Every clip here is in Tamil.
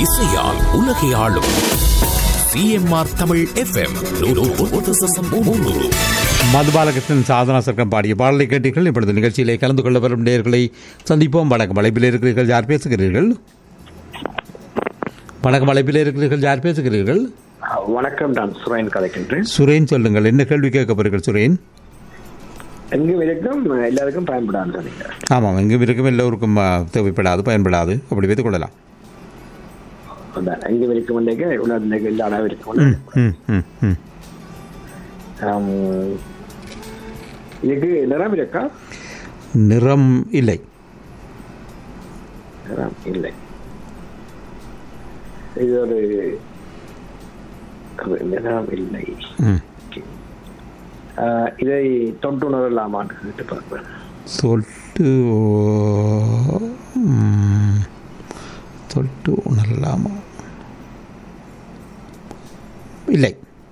இசையால் உலகை ஆளும் சிஎம்ஆர் தமிழ் எஃப்எம் மதுபாலகிருஷ்ணன் சாதனா சர்க்கம் பாடிய பாடலை கேட்டீர்கள் இப்பொழுது நிகழ்ச்சியிலே கலந்து கொள்ள வரும் நேர்களை சந்திப்போம் வணக்கம் அழைப்பில் இருக்கிறீர்கள் யார் பேசுகிறீர்கள் வணக்கம் அழைப்பில் இருக்கிறீர்கள் யார் பேசுகிறீர்கள் வணக்கம் நான் சுரேன் கதைக்கின்றேன் சுரேன் சொல்லுங்கள் என்ன கேள்வி கேட்க போறீர்கள் சுரேன் எங்கும் இருக்கும் எல்லாருக்கும் பயன்படாது சொன்னீங்க ஆமாம் எங்கும் இருக்கும் எல்லோருக்கும் ஆ, தேவைப்படாது பயன்படாது அப்படி வைத்துக் கொள்ளலாம் அதான், எங்கும் இருக்கும் இன்றைக்கு உலகத்தில் எல்லா அளவு இருக்கும் ம் ம் ம் ம் ஆம், இதுக்கு நிறம் இருக்கா நிறம் இல்லை நிறம் இல்லை இது ஒரு அது நிறம் இல்லை ம் ஆஹ், இதை தொட்டுணரலாமான்னு கேட்டு பார்ப்பேன் தொட்டு ம், தொட்டு உணரலாமா இல்லை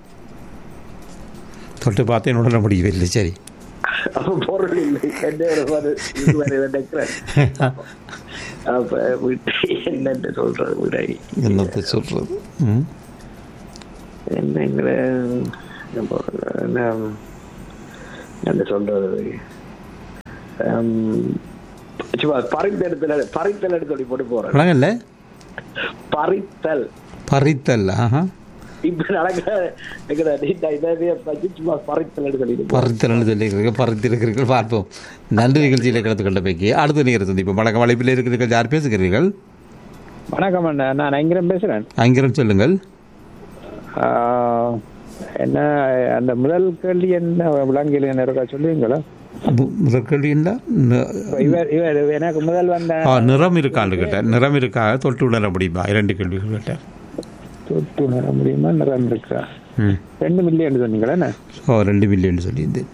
தொட்டு பார்த்தேன் உணர முடியவில்லை சரி அப்ப பொருள் இல்லை என்ன ஒரு இதுவரை நினைக்கிறேன் அப்ப விட்டு என்னன்னு சொல்றது விடை என்னத்தை சொல்றது ம் என்னங்கிற என்ன என்ன சொல்றது ஹம், சும்மா பறித்தெடுத்தல் பறித்தல் சொல்லி போட்டு போறேன் வழங்கல்ல பறித்தல் பறித்தல் ஆஹா இப்ப நடக்கிற இருக்கிற நீண்ட இதை பற்றி சும்மா பறித்தல் சொல்லிட்டு போறேன். பறித்தல்னு சொல்லியிருக்கிறீர்கள் பறித்திருக்கிறீர்கள் பார்ப்போம் நன்றி நிகழ்ச்சியில் கலந்து கொண்ட பைக்கி அடுத்த நேரம் சந்திப்போம் வணக்கம் அழைப்பில் இருக்கிறீர்கள் யார் பேசுகிறீர்கள் வணக்கம் அண்ணா நான் ஐங்கரம் பேசுறேன் அங்கிரம் சொல்லுங்கள் ஆஹ், என்ன அந்த முதல் கேள்வி என்ன விலங்கில் என்ன இருக்கா சொல்லுவீங்களா மு- முதல் கேள்வி என்ன ந- இப்ப இவர் இவர் எனக்கு முதல் வந்த ஆ, நிறம் இருக்கான்னு கேட்டேன் நிறம் இருக்கா தொட்டு உணர முடியுமா இரண்டு கேள்விகள் கேட்டேன் தொட்டு உணர முடியுமா நிறம் இருக்கா ம் ரெண்டு மில்லியன் சொன்னீங்களா என்ன ஓ ரெண்டு மில்லியன் சொல்லியிருந்தேன்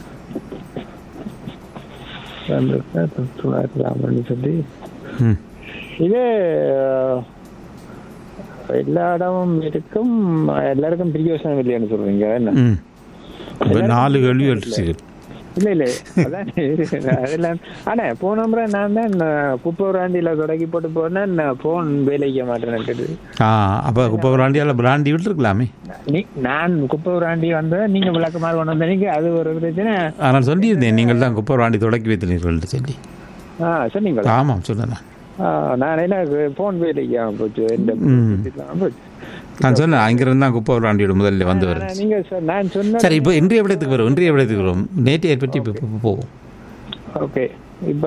நிறம் இருக்கா தொட்டு உணரலாம்னு சொல்லி ம் இது ஆஹ், எல்லா இடமும் இருக்கும் எல்லாருக்கும் பிரியோசனம் இல்லையான்னு சொல்றீங்க என்ன ம் இப்ப நாலு கேள்வி எடுத்து இல்ல இல்ல அதான் அதெல்லாம் ஆனா போன முறை நான் தான் குப்பை பிராண்டியில தொடக்கி போட்டு போனேன் போன் வேலைக்க மாட்டேன்னு ஆ அப்போ குப்பை பிராண்டியால் பிராண்டி விட்டுருக்கலாமே நீ நான் குப்பை பிராண்டி வந்தேன் நீங்க விளக்கமாறு கொண்டு வந்தீங்க அது ஒரு பிரச்சனை ஆனால் சொல்லியிருந்தேன் நீங்கள் தான் குப்பை பிராண்டி தொடக்கி வைத்தீர்கள் சொல்லி ஆ சொன்னீங்களா ஆமாம் சொன்னேன் ஆ, நான் என்ன போன் வேலைக்காம போச்சு இந்த ம். இல்லாம போச்சு நான் சொன்னேன் அங்கிருந்து தான் குப்பை பிராண்டியோட முதல்ல வந்து ஆனா, வருது நீங்க சொ- நான் சொன்ன சரி இப்போ இன்றைய விடத்துக்கு வரும் இன்றைய விடத்துக்கு வரும் நேற்றைய பற்றி இப்போ இப்போ போவோம் ஓகே இப்ப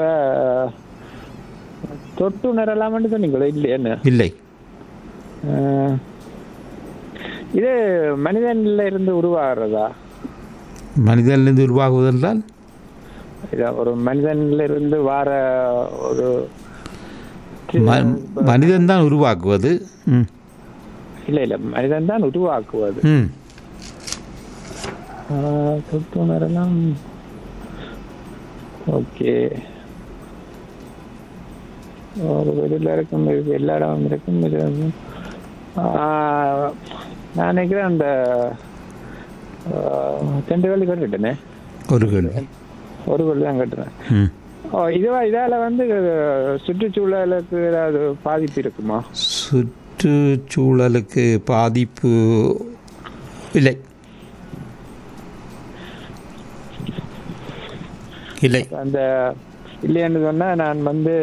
தொட்டு நிறலாமன்னு சொன்னீங்களா இல்லையா என்ன இல்லை ஆஹ், இது மனிதன்ல இருந்து உருவாகிறதா மனிதனிலிருந்து உருவாகுவதென்றால் இது ஒரு மனிதன்ல இருந்து வார ஒரு மனிதன் தான் உருவாக்குவது ம் இல்ல இல்ல மனிதன் தான் உருவாக்குவது ம் ஆஹ், தொட்டுணரெல்லாம் ஓகே ஒரு வெளியில இருக்கும் இருக்கு எல்லா இடமும் இருக்கும் இது வந்து, ஆஹ், நான் நினைக்கிறேன் அந்த ஆஹ், ரெண்டு கேள்வி கேட்டுட்டேனே ஒரு கேள்வி ஒரு கேள்வி தான் கேட்டுறேன் ம் ஓ இதுவா இதால வந்து அஹ், சுற்றுச்சூழலுக்கு ஏதாவது பாதிப்பு இருக்குமா சுற்றுச்சூழலுக்கு பாதிப்பு இல்லை இல்லை அந்த இல்லைன்னு சொன்னா நான் வந்து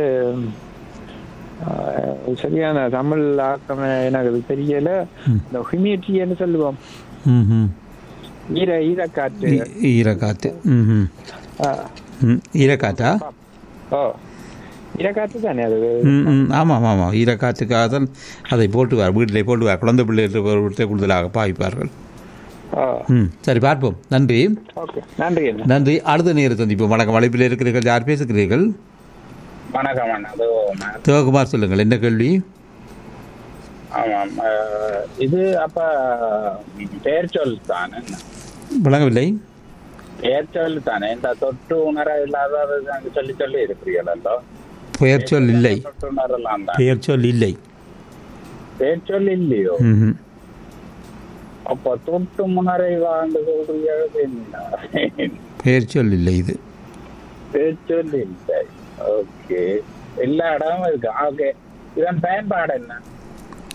அஹ், சரியான தமிழ் ஆக்கம் எனக்கு அது தெரியல இந்த ஹியூமிடின்னு சொல்லுவோம் ம் ம் ஈர ஈரக்காற்று ஈ- ஈரக்காற்று ம் ம் அஹ், ம் ஈரக்காற்றா ஓ ஈரக்காற்று தானே அது ம் ம் ஆமாம் ஆமாம் ஈரக்காற்றுக்காக தான் அதை போட்டுவார் வீட்டிலே போட்டுவார் குழந்தை பிள்ளைகளுக்கு கூடுதலாக பாவிப்பார்கள் ஓ ம் சரி பார்ப்போம் நன்றி ஓகே நன்றி என்ன நன்றி அடுத்த நேரம் சந்திப்போம் வணக்கம் அழைப்பில் இருக்கிறீர்கள் யார் பேசுகிறீர்கள் வணக்கம் அண்ணா அது ம- சிவகுமார் சொல்லுங்கள் என்ன கேள்வி ஆமாம் அஹ், இது அப்ப பெயர் சொல் தானே விளங்கவில்லை பெயர் சொல் தானே இந்த தொட்டு உணர இல்லாத சொல்லி சொல்லி இருக்கிறீங்களோ பெயர் சொல் இல்லை தொட்டு உணரலாம் தான் பெயர் சொல் இல்லை பெயர் சொல் இல்லையோ ம்ஹும். அப்ப தொட்டு முனரை வாழ்ந்து சொல்றீங்க என்ன பெயர் சொல் இல்லை இது பெயர் சொல் இல்லை ஓகே எல்லா இடமும் இருக்கு ஓகே இதன் பயன்பாடு என்ன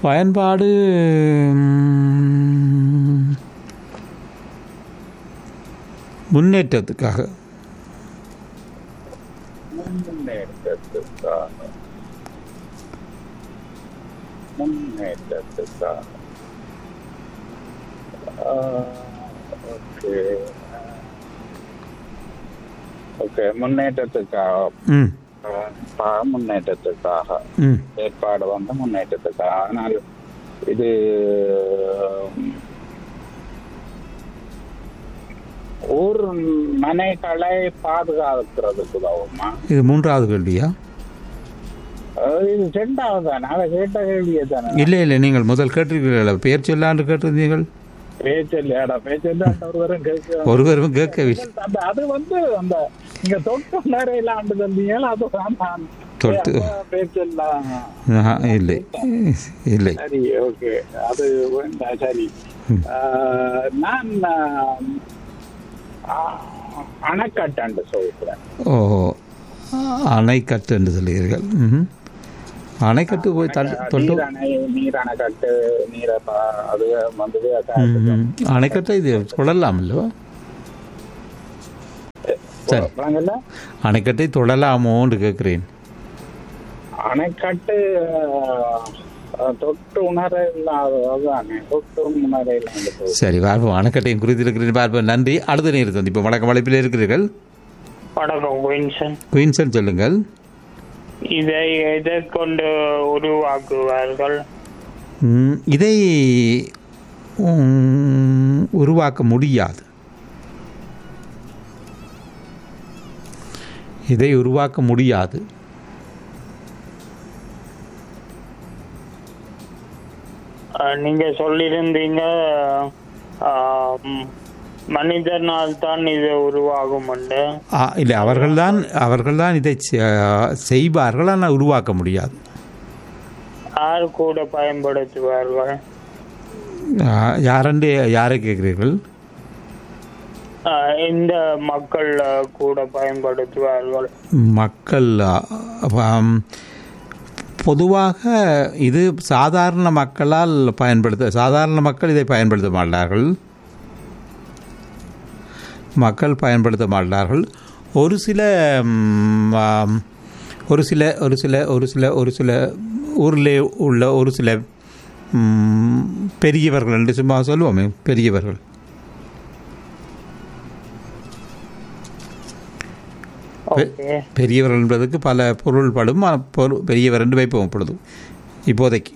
பயன்பாடு ம், முன்னேற்றத்துக்காக முன்னேற்றத்துக்காக முன்னேற்றத்துக்காக ஓகே ஓகே முன்னேற்றத்துக்காக ம் ப- முன்னேற்றத்துக்காக ம் ஏற்பாடு வந்து முன்னேற்றத்துக்காக ஆனால் இது உம், ஊர் மனைகளை பாதுகாக்கிறதுக்கு உதவுமா இது மூன்றாவது கேள்வியா அஹ் இது ரெண்டாவது தானே அதை கேட்ட கேள்வியே தானே இல்லை இல்லை நீங்கள் முதல் கேட்டிருக்கிறீர்கள் பெயர் சொல்லாண்டு கேட்டிருந்தீர்கள் பேச்சல்லையாடா பேச்சல்லாட்ட ஒருவரும் கேட்க ஒருவரும் கேட்கவில்லை அந்த அது வந்து அந்த நீங்க தொட்டு நிறைய ஆண்டு தந்தீங்க அது வேண்டாம் தொட்டு. பேச்சல்லாம் ஆஹா, இல்லை இல்லை சரி ஓகே அது வேண்டாம் சரி ஆஹ், நான் ஆஹ், அணைக்கட்டாண்டு சொல்கிறேன் ஓ அணைக்கட்டு என்று சொல்லுகிறீர்கள் ம்ஹும். அணைக்கட்டு போய் தள்ளி தொட்டு நீர் அணை நீர் அணைக்கட்டு நீரை பா- அது வந்து ம்ஹும். அணைக்கட்டை இது தொடரலாம் இல்லவா சரி. வழங்கல அணைக்கட்டை தொடலாமோன்னு கேட்கிறேன் அணைக்கட்டு ஆஹ், தொட்டு உணர இல்லாத அதுதானே தொட்டு உணர இல்லாத சரி பார்ப்போம் அணைக்கட்டையும் குறித்திருக்கிறேன் பார்ப்போம் நன்றி அடுத்த நேரம் சந்திப்போம் வணக்கம் வளைப்பில் இருக்கிறீர்கள் வணக்கம் குயின்சன் குயின்சன் சொல்லுங்கள் இதை எதை கொண்டு உருவாக்குவார்கள் ம், இதை ம், உருவாக்க முடியாது இதை உருவாக்க முடியாது அஹ், நீங்க சொல்லியிருந்தீங்க ஆம், மனிதனால் தான் இது உருவாகும் ஆ, இல்லை அவர்கள்தான் அவர்கள்தான் இதை செ- செய்வார்கள் ஆனால் உருவாக்க முடியாது யார் கூட பயன்படுத்துவார்கள் ஆ, யாரென்று யாரை கேட்கிறீர்கள் அஹ், இந்த மக்கள் அஹ், கூட பயன்படுத்துவார்கள் மக்கள் ஆ, ஆம், பொதுவாக இது சாதாரண மக்களால் பயன்படுத்த சாதாரண மக்கள் இதை பயன்படுத்த மாட்டார்கள் மக்கள் பயன்படுத்த மாட்டார்கள் ஒரு சில ம், ஆம், ஒரு சில ஒரு சில ஒரு சில ஒரு சில ஊரில் உள்ள ஒரு சில ம், பெரியவர்கள் என்று சும்மா சொல்லுவோமே பெரியவர்கள் ஓகே பெரியவர் என்பதற்கு பல பொருள்படும் அ- பொரு- பெரியவர் என்று வைப்போம் இப்பொழுது இப்போதைக்கு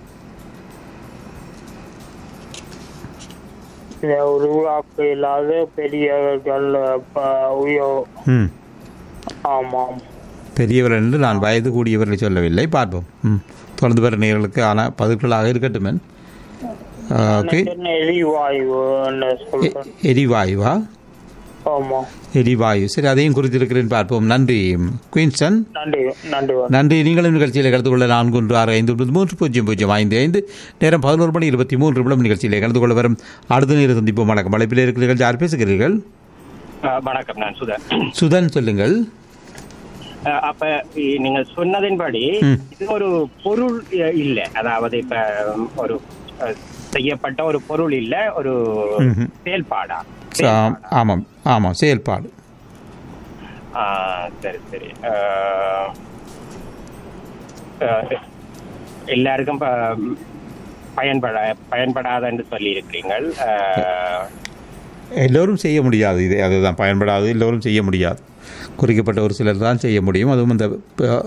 இதை உருவாக்க இல்லாத பெரியவர்கள் அஹ், ப- உயோ ம் ஆமாம் பெரியவர் என்று நான் வயது கூடியவர்களை சொல்லவில்லை பார்ப்போம் ம் தொடர்ந்து வர நேர்களுக்கு ஆனால் பதில்களாக இருக்கட்டும் ஓகே எனக்கு எரிவாயு சொல்றேன் எரிவாயுவா ஆமா எரிவாயு சரி அதையும் குறித்திருக்கிறேன் பார்ப்போம் நன்றி குயின்சன் நன்றி நன்றி நன்றி நீங்களும் நிகழ்ச்சியில் கலந்து கொள்ள நான்கு ஒன்று ஆறு ஐந்து ஒன்பது மூன்று பூஜ்ஜியம் பூஜ்ஜியம் ஐந்து ஐந்து நேரம் பதினோரு மணி இருபத்தி மூன்று நிமிடம் நிகழ்ச்சியில் கலந்து கொள்ள வரும் அடுத்த நேரம் சந்திப்போம் வணக்கம் அழைப்பில் இருக்கிறீர்கள் யார் பேசுகிறீர்கள் அஹ் வணக்கம் நான் சுதன் சுதன் சொல்லுங்கள் அஹ் அப்ப இ- நீங்க சொன்னதின்படி ம். இது ஒரு பொருள் அஹ், இல்ல அதாவது இப்ப உம், ஒரு அஹ், செய்யப்பட்ட ஒரு பொருள் இல்ல ஒரு ம்ஹும். செயல்பாடா ஆம், ஆமாம் ஆமாம் செயல்பாடு ஆஹ், சரி சரி அஹ், அஹ், எல்லாருக்கும் ப- பயன்பட பயன்படாத என்று சொல்லி இருக்கிறீங்கள் எல்லோரும் செய்ய முடியாது இது அதுதான் பயன்படாது எல்லோரும் செய்ய முடியாது குறிக்கப்பட்ட ஒரு சிலர் தான் செய்ய முடியும் அதுவும் இந்த ப-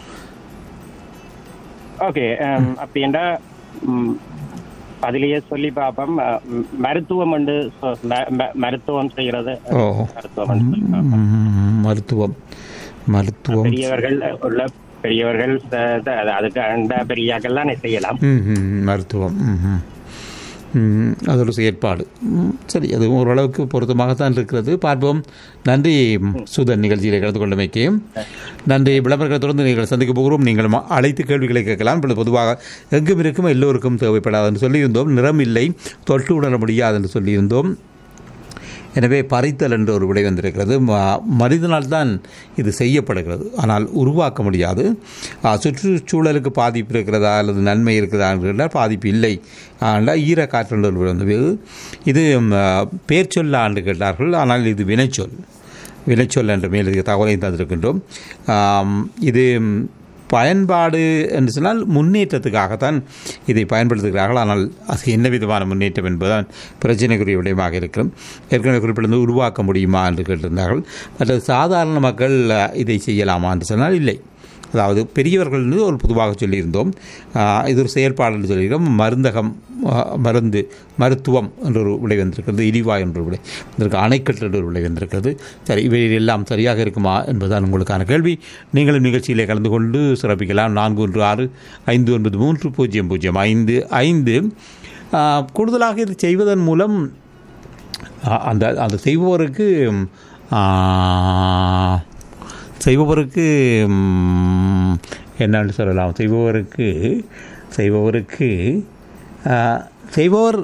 ஓகே அப்படின்னா ம், அதிலேயே சொல்லி பார்ப்போம் அஹ், ம், மருத்துவம் என்று சொ- ம- ம- மருத்துவம் செய்யறது ஓ மருத்துவம் என்று சொல்லி பார்ப்போம். ம், மருத்துவம் மருத்துவம் பெரியவர்கள் உள்ள பெரியவர்கள் த- த- அது- அதுக்கு அந்த பெரியாக்கள் தான் செய்யலாம் ம், ம், மருத்துவம் ம், ம். ம், அது ஒரு செயற்பாடு ம், சரி அது ஓரளவுக்கு பொருத்தமாகத்தான் இருக்கிறது பார்ப்போம் நன்றி சுதன் நிகழ்ச்சியில் கலந்து கொண்டமைக்கு நன்றி விளம்பரங்களை தொடர்ந்து நீங்கள் சந்திக்க போகிறோம் நீங்கள் ம- அழைத்து கேள்விகளை கேட்கலாம் இப்பொழுது பொதுவாக எங்கும் இருக்கும் எல்லோருக்கும் தேவைப்படாது என்று சொல்லியிருந்தோம் நிறம் இல்லை தொட்டு உணர முடியாது என்று சொல்லியிருந்தோம் எனவே பறித்தல் என்ற ஒரு விடை வந்திருக்கிறது ம- மனிதனால் தான் இது செய்யப்படுகிறது ஆனால் உருவாக்க முடியாது ஆ, சுற்றுச்சூழலுக்கு பாதிப்பு இருக்கிறதா அல்லது நன்மை இருக்கிறதா என்று கேட்டால் பாதிப்பு இல்லை ஆனால் ஈரக்காற்று என்ற ஒரு விடை வந்தது இது ம், பேர் சொல்ல ஆண்டு கேட்டார்கள் ஆனால் இது வினைச்சொல் வினைச்சொல் என்ற மேலதிக தகவலை தந்திருக்கின்றோம் ஆம், இது ம், பயன்பாடு என்று சொன்னால் முன்னேற்றத்துக்காகத்தான் இதை பயன்படுத்துகிறார்கள் ஆனால் அது என்ன விதமான முன்னேற்றம் என்பதுதான் பிரச்சனைக்குரிய விடயமாக இருக்கும் ஏற்கனவே குறிப்பிட்டிருந்து உருவாக்க முடியுமா என்று கேட்டிருந்தார்கள் மற்ற சாதாரண மக்கள் அஹ், இதை செய்யலாமா என்று சொன்னால் இல்லை அதாவது பெரியவர்கள் என்று ஒரு பொதுவாக சொல்லியிருந்தோம் ஆஹ், இது ஒரு செயற்பாடு என்று சொல்லியிருக்கோம் மருந்தகம் ஆஹ், மருந்து மருத்துவம் என்ற ஒரு விடை வந்திருக்கிறது இடிவாய் என்ற ஒரு விடை வந்திருக்கு அணைக்கட்டு என்ற ஒரு விடை வந்திருக்கிறது சரி இவை எல்லாம் சரியாக இருக்குமா என்பதுதான் உங்களுக்கான கேள்வி நீங்களும் நிகழ்ச்சியிலே கலந்து கொண்டு சிறப்பிக்கலாம் நான்கு ஒன்று ஆறு ஐந்து ஒன்பது மூன்று பூஜ்ஜியம் பூஜ்ஜியம் ஐந்து ஐந்து ஆஹ், கூடுதலாக இது செய்வதன் மூலம் ஆ- அந்த அந்த செய்பவருக்கு ஆ, செய்பவருக்கு ம், என்னன்னு சொல்லலாம் செய்பவருக்கு செய்பவருக்கு ஆ, செய்பவர்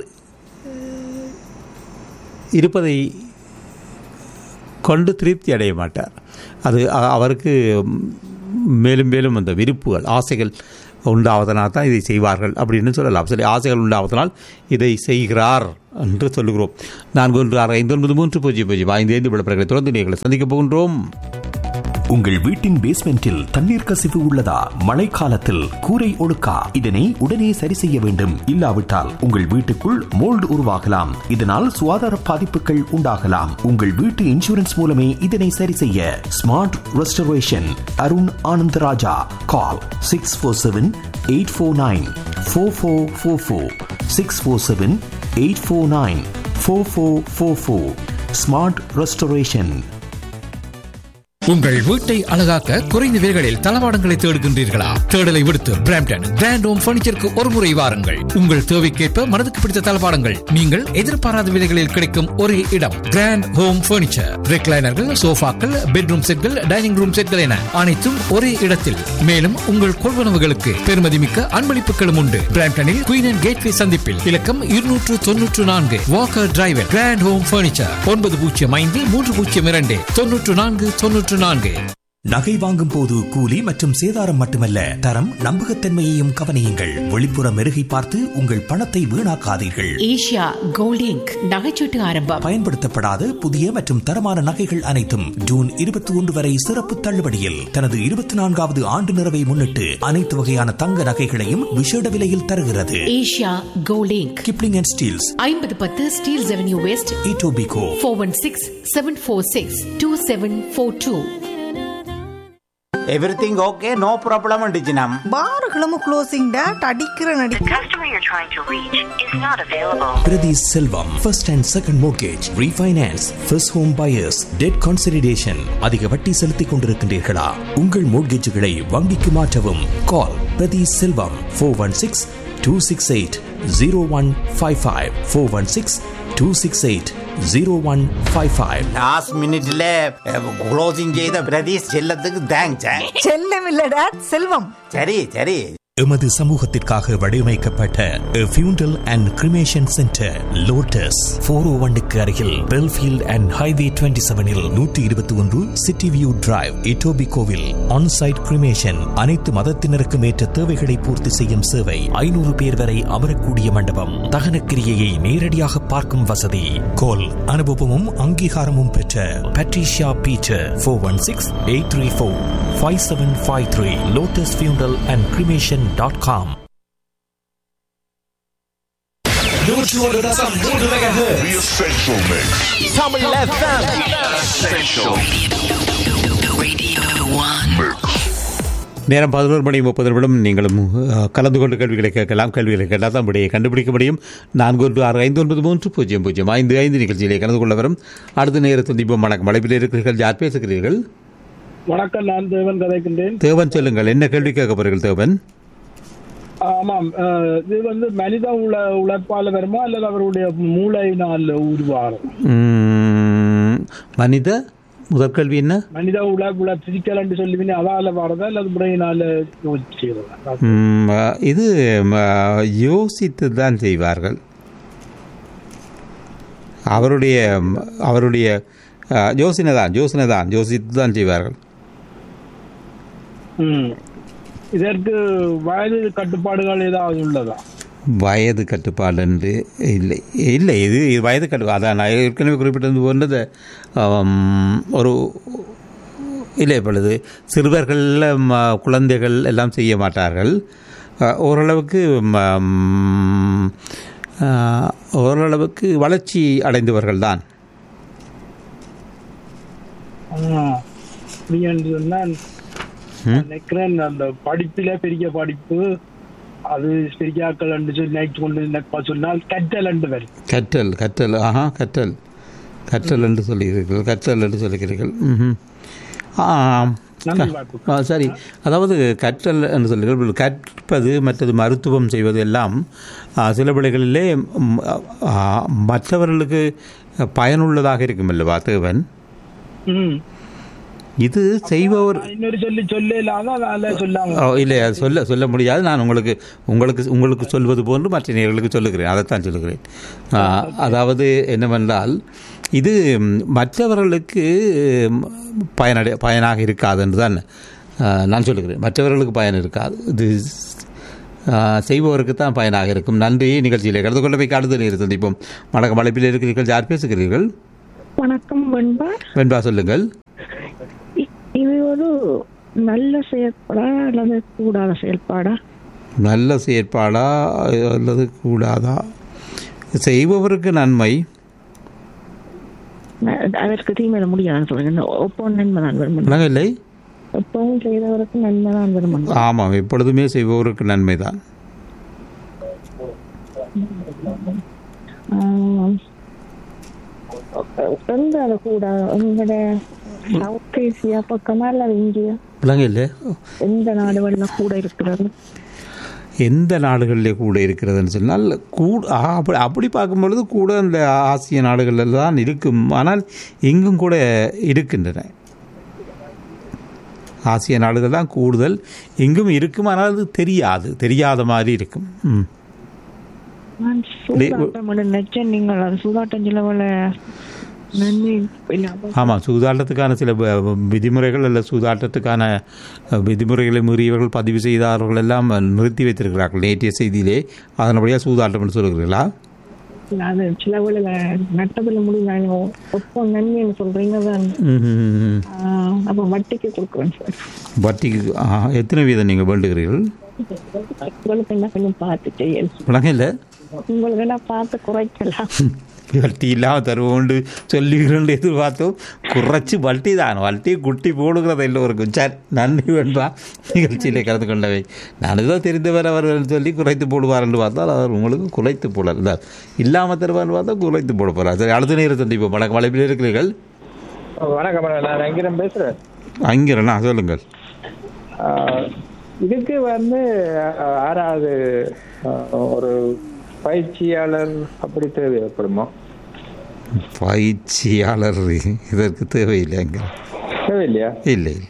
இருப்பதை கொண்டு திருப்தி அடைய மாட்டார் அது அ- அவருக்கு ம், மேலும் மேலும் அந்த விருப்புகள் ஆசைகள் உண்டாவதனால் தான் இதை செய்வார்கள் அப்படின்னு சொல்லலாம் சரி ஆசைகள் உண்டாவதனால் இதை செய்கிறார் என்று சொல்லுகிறோம் நான்கு ஒன்று ஆறு ஐந்து ஒன்பது மூன்று பூஜ்ஜியம் பூஜ்ஜியம் ஐந்து ஐந்து விளம்பரங்களை தொடர்ந்து நீங்கள் சந்திக்கப் போகின்றோம் உங்கள் வீட்டின் பேஸ்மெண்டில் தண்ணீர் கசிவு உள்ளதா மழைக்காலத்தில் கூரை ஒழுக்கா இதனை உடனே சரி செய்ய வேண்டும் இல்லாவிட்டால் உங்கள் வீட்டுக்குள் மோல்டு உருவாகலாம் இதனால் சுகாதார பாதிப்புகள் உண்டாகலாம் உங்கள் வீட்டு இன்சூரன்ஸ் மூலமே இதனை சரி செய்ய smart restoration Arun Anantharaja call six four seven eight four nine four four four four six four seven eight four nine four four four four smart restoration உங்கள் வீட்டை அழகாக்க குறைந்த விலைகளில் தளவாடங்களை தேடுகின்றீர்களா தேடலை விடுத்து பிராம்டன் கிராண்ட் ஹோம் பர்னிச்சருக்கு ஒரு முறை வாருங்கள் உங்கள் தேவைக்கேற்ப மனதுக்கு பிடித்த தளவாடங்கள் நீங்கள் எதிர்பாராத விலைகளில் கிடைக்கும் ஒரே இடம் கிராண்ட் ஹோம் பர்னிச்சர் ரெக்லைனர்கள் சோஃபாக்கள் பெட்ரூம் செட்கள் டைனிங் ரூம் செட்கள் என அனைத்தும் ஒரே இடத்தில் மேலும் உங்கள் கொள்வனவுகளுக்கு பெருமதிமிக்க அன்பளிப்புகளும் உண்டு பிராம்டனில் குயின் அண்ட் கேட்வே சந்திப்பில் இலக்கம் இருநூற்று தொன்னூற்று நான்கு Walker drive grand home furniture ஒன்பது பூஜ்ஜியம் ஐந்து மூன்று பூஜ்ஜியம் இரண்டு தொன்னூற்று நான்கு தொன்னூற்று நான்கு நகை வாங்கும் போது கூலி மற்றும் சேதாரம் மட்டுமல்ல தரம் நம்பகத்தன்மையையும் கவனியுங்கள் வெளிப்புற மெருகை பார்த்து உங்கள் பணத்தை வீணாக்காதீர்கள் ஏஷியா கோல்ட் இங்க் நகைச்சீட்டு ஆரம்பம் பயன்படுத்தப்படாத புதிய மற்றும் தரமான நகைகள் அனைத்தும் ஜூன் இருபத்தி ஒன்று வரை சிறப்பு தள்ளுபடியில் தனது இருபத்தி நான்காவது ஆண்டு நிறைவை முன்னிட்டு அனைத்து வகையான தங்க நகைகளையும் விசேட விலையில் தருகிறது Asia gold inc Kipling and Steeles ஐம்பது பத்து Steeles avenue west Etobicoke four one six seven four six two seven four two everything okay no problem டிஜினம் பாருகளும் க்ளோசிங் டேட் அடிக்கிற நடி Prathi Selvam first and second mortgage refinance first home buyers debt consolidation அதிக வட்டி செலுத்திக் கொண்டிருக்கின்றீர்களா உங்கள் மோர்கேஜுகளை வங்கிக்கு மாற்றவும் call Prathi Selvam four one six two six eight zero one five five four one six two six eight zero one five five last மினிட்ல க்ளோசிங் செய்த பிரதீஷ் செல்லத்துக்கு தேங்க்ஸ் செல்லம் இல்ல டேட் செல்வம் சரி சரி எமது சமூகத்திற்காக வடிவமைக்கப்பட்ட funeral and cremation centre lotus four O ஒன்னுக்கு அருகில் பெல்ஃபீல்ட் அண்ட் ஹைவே டுவெண்ட்டி செவனில் நூற்றி இருபத்தி ஒன்று சிட்டி வியூ டிரைவ் இட்டோபி கோவில் ஆன்சைட் கிரிமேஷன் அனைத்து மதத்தினருக்கும் ஏற்ற தேவைகளை பூர்த்தி செய்யும் சேவை ஐநூறு பேர் வரை அமரக்கூடிய மண்டபம் தகனக்கிரியையை நேரடியாக பார்க்கும் வசதி கோல் அனுபவமும் அங்கீகாரமும் பெற்ற பட்ரிஷியா பீச்சர் four one six eight three four five seven five three lotus funeral and cremation dot com நேரம் பதினோரு மணி முப்பது நிமிடம் நீங்களும் அஹ், கலந்து கொண்டு கேள்விகளை கேட்கலாம் கேள்விகளை கேட்டால் தான் விடையை கண்டுபிடிக்க முடியும் நான்கு ஒன்று ஆறு ஐந்து ஒன்பது மூன்று பூஜ்ஜியம் பூஜ்ஜியம் ஐந்து ஐந்து நிகழ்ச்சியிலே கலந்து கொள்ள வரும் அடுத்த நேரத்தில் தீபம் வணக்கம் அழைப்பில் இருக்கிறீர்கள் யார் பேசுகிறீர்கள் வணக்கம் நான் தேவன் கதைக்கின்றேன் தேவன் சொல்லுங்கள் என்ன கேள்வி கேட்க போறீர்கள் தேவன் ஆமாம் அஹ், இது வந்து மனித உழ உழைப்பால வருமா அல்லது அவருடைய மூளையினால் உருவாகும் ம், மனித முதற்கல்வி என்ன மனித உழ உழ பிசிக்கல் என்று சொல்லி அதால வரதா அல்லது முறையினால செய்வதா ம், இது யோசித்து தான் செய்வார்கள் அவருடைய அவருடைய அஹ், யோசனை தான் யோசனை தான் யோசித்து தான் செய்வார்கள் ம். இதற்கு வயது கட்டுப்பாடுகள் ஏதாவது உள்ளதா வயது கட்டுப்பாடு என்று இல்லை இல்லை இது இது வயது கட்டு அதான் நான் ஏற்கனவே குறிப்பிட்டது போன்றது ஆம், ஒரு இல்லை இப்பொழுது சிறுவர்கள் ம- குழந்தைகள் எல்லாம் செய்ய மாட்டார்கள் அஹ், ஓரளவுக்கு ம- அஹ், ஓரளவுக்கு வளர்ச்சி அடைந்தவர்கள் தான் நீ என்று சொன்னால் நினைக்கிறேன் அந்த படிப்பில பெரிய படிப்பு அது பெரியாக்கள் என்று சொல்லி நினைச்சு கொண்டு நினைப்பா சொன்னால் கற்றல் என்று வரும் கற்றல் கற்றல் ஆஹா கற்றல் கற்றல் என்று சொல்லுகிறீர்கள் கற்றல் என்று சொல்லுகிறீர்கள் ம்ஹும். ஆம். ஆ, சரி அதாவது கற்றல் என்று சொல்லுங்கள் கற்பது மற்றது மருத்துவம் செய்வது எல்லாம் ஆ, சில வேளைகளிலே ம், ஆ, மற்றவர்களுக்கு பயனுள்ளதாக இருக்கும் அல்லவா தேவன் ம். இது செய்பவர் இன்னொரு சொல்லி சொல்ல இல்லாத அதில் சொல்லாம ஓ, இல்லை அது சொல்ல சொல்ல முடியாது நான் உங்களுக்கு உங்களுக்கு உங்களுக்கு சொல்வது போன்று மற்ற நேர்களுக்கு சொல்லுகிறேன் அதைத்தான் சொல்லுகிறேன் ஆ, அதாவது என்னவென்றால் இது ம், மற்றவர்களுக்கு ம், பயனடை பயனாக இருக்காது என்று தான் ஆ, நான் சொல்லுகிறேன் மற்றவர்களுக்கு பயன் இருக்காது இது ஆ, செய்பவருக்கு தான் பயனாக இருக்கும் நன்றி நிகழ்ச்சியிலே கலந்து கொள்ள போய் காடுதல் நீர் சந்திப்போம் வணக்கம் அழைப்பில் இருக்கிறீர்கள் யார் பேசுகிறீர்கள் வணக்கம் வெண்பா வெண்பா சொல்லுங்கள் இது ஒரு நல்ல செயற்பாடா அல்லது கூடாத செயல்பாடா நல்ல செயற்பாடா அல்லது கூடாதா செய்பவருக்கு நன்மை ந- அதற்கு தீமையில முடியாதுன்னு சொல்லுங்க இந்த ஒப்பம் நன்மை தான் வரும் நாங்கள் இல்லை ஒப்பம் செய்தவருக்கு நன்மை தான் வரும் ஆமாம் எப்பொழுதுமே செய்பவருக்கு நன்மை தான் எங்க அது கூடாது உங்களோட சவுத் ஏசியா பக்கமா அல்லது இந்தியா விலங்கு இல்லை எந்த நாடுகள்ல கூட இருக்கிறது எந்த நாடுகளிலே கூட இருக்கிறதுன்னு சொன்னால் கூட ஆ, அப்படி அப்படி பார்க்கும்பொழுது கூட அந்த ஆசிய நாடுகளில் தான் இருக்கும் ஆனால் இங்கும் கூட இருக்கின்றன ஆசிய நாடுகள் தான் கூடுதல் இங்கும் இருக்கும் ஆனால் அது தெரியாது தெரியாத மாதிரி இருக்கும் ம் நான் சூதாட்டம் நினைச்சேன் நீங்கள் அது சூதாட்டம் செலவுல நன்மை இல்லாம ஆமாம் சூதாட்டத்துக்கான சில வ- விதிமுறைகள் அல்ல சூதாட்டத்துக்கான அஹ், விதிமுறைகளை மீறியவர்கள் பதிவு செய்தார்கள் எல்லாம் நிறுத்தி வைத்திருக்கிறார்கள் நேற்றைய செய்தியிலே அதனுடைய சூதாட்டம் என்று சொல்கிறீர்களா அது செலவுல நட்டத்துல முடிஞ்சாங்க ஒப்பம் நன்மைன்னு சொல்றீங்க தான் ம்ஹும். ஆஹ் அப்ப வட்டிக்கு கொடுக்குறேன் சார் வட்டிக்கு ஆ, எத்தனை வீதம் நீங்கள் வேண்டுகிறீர்கள் உங்களுக்கு என்ன கொஞ்சம் பார்த்து செய்யலாம் விளங்க இல்லை உங்களுக்கு என்ன பார்த்து குறைக்கலாம் வட்டி இல்லாமல் தருவோண்டு சொல்லுகிறோம் எதிர்பார்த்தோம் குறைச்சி வட்டி தான் வட்டி குட்டி போடுகிறது எல்லோருக்கும் சார் நன்றி வேண்டா நிகழ்ச்சியிலே கலந்து கொண்டவை நான் ஏதோ தெரிந்தவர் அவர்கள் சொல்லி குறைத்து போடுவார் என்று பார்த்தால் அவர் உங்களுக்கு குறைத்து போடல இல்லை இல்லாமல் தருவார்னு பார்த்தா குறைத்து போட போகிறார் சரி அடுத்த நேரம் சந்திப்போம் வணக்கம் வளைப்பில் இருக்கிறீர்கள் வணக்கம் மேடம் நான் அங்கிரம் பேசுறேன் அங்கிரண்ணா சொல்லுங்கள் ஆஹ் இதுக்கு வந்து ஆஹ் ஆறாவது ஆஹ் ஒரு பயிற்சியாளர் அப்படி தேவைப்படுமா பயிற்சியாளர் இதற்கு தேவையில்லை அங்கே தேவையில்லையா இல்லை இல்லை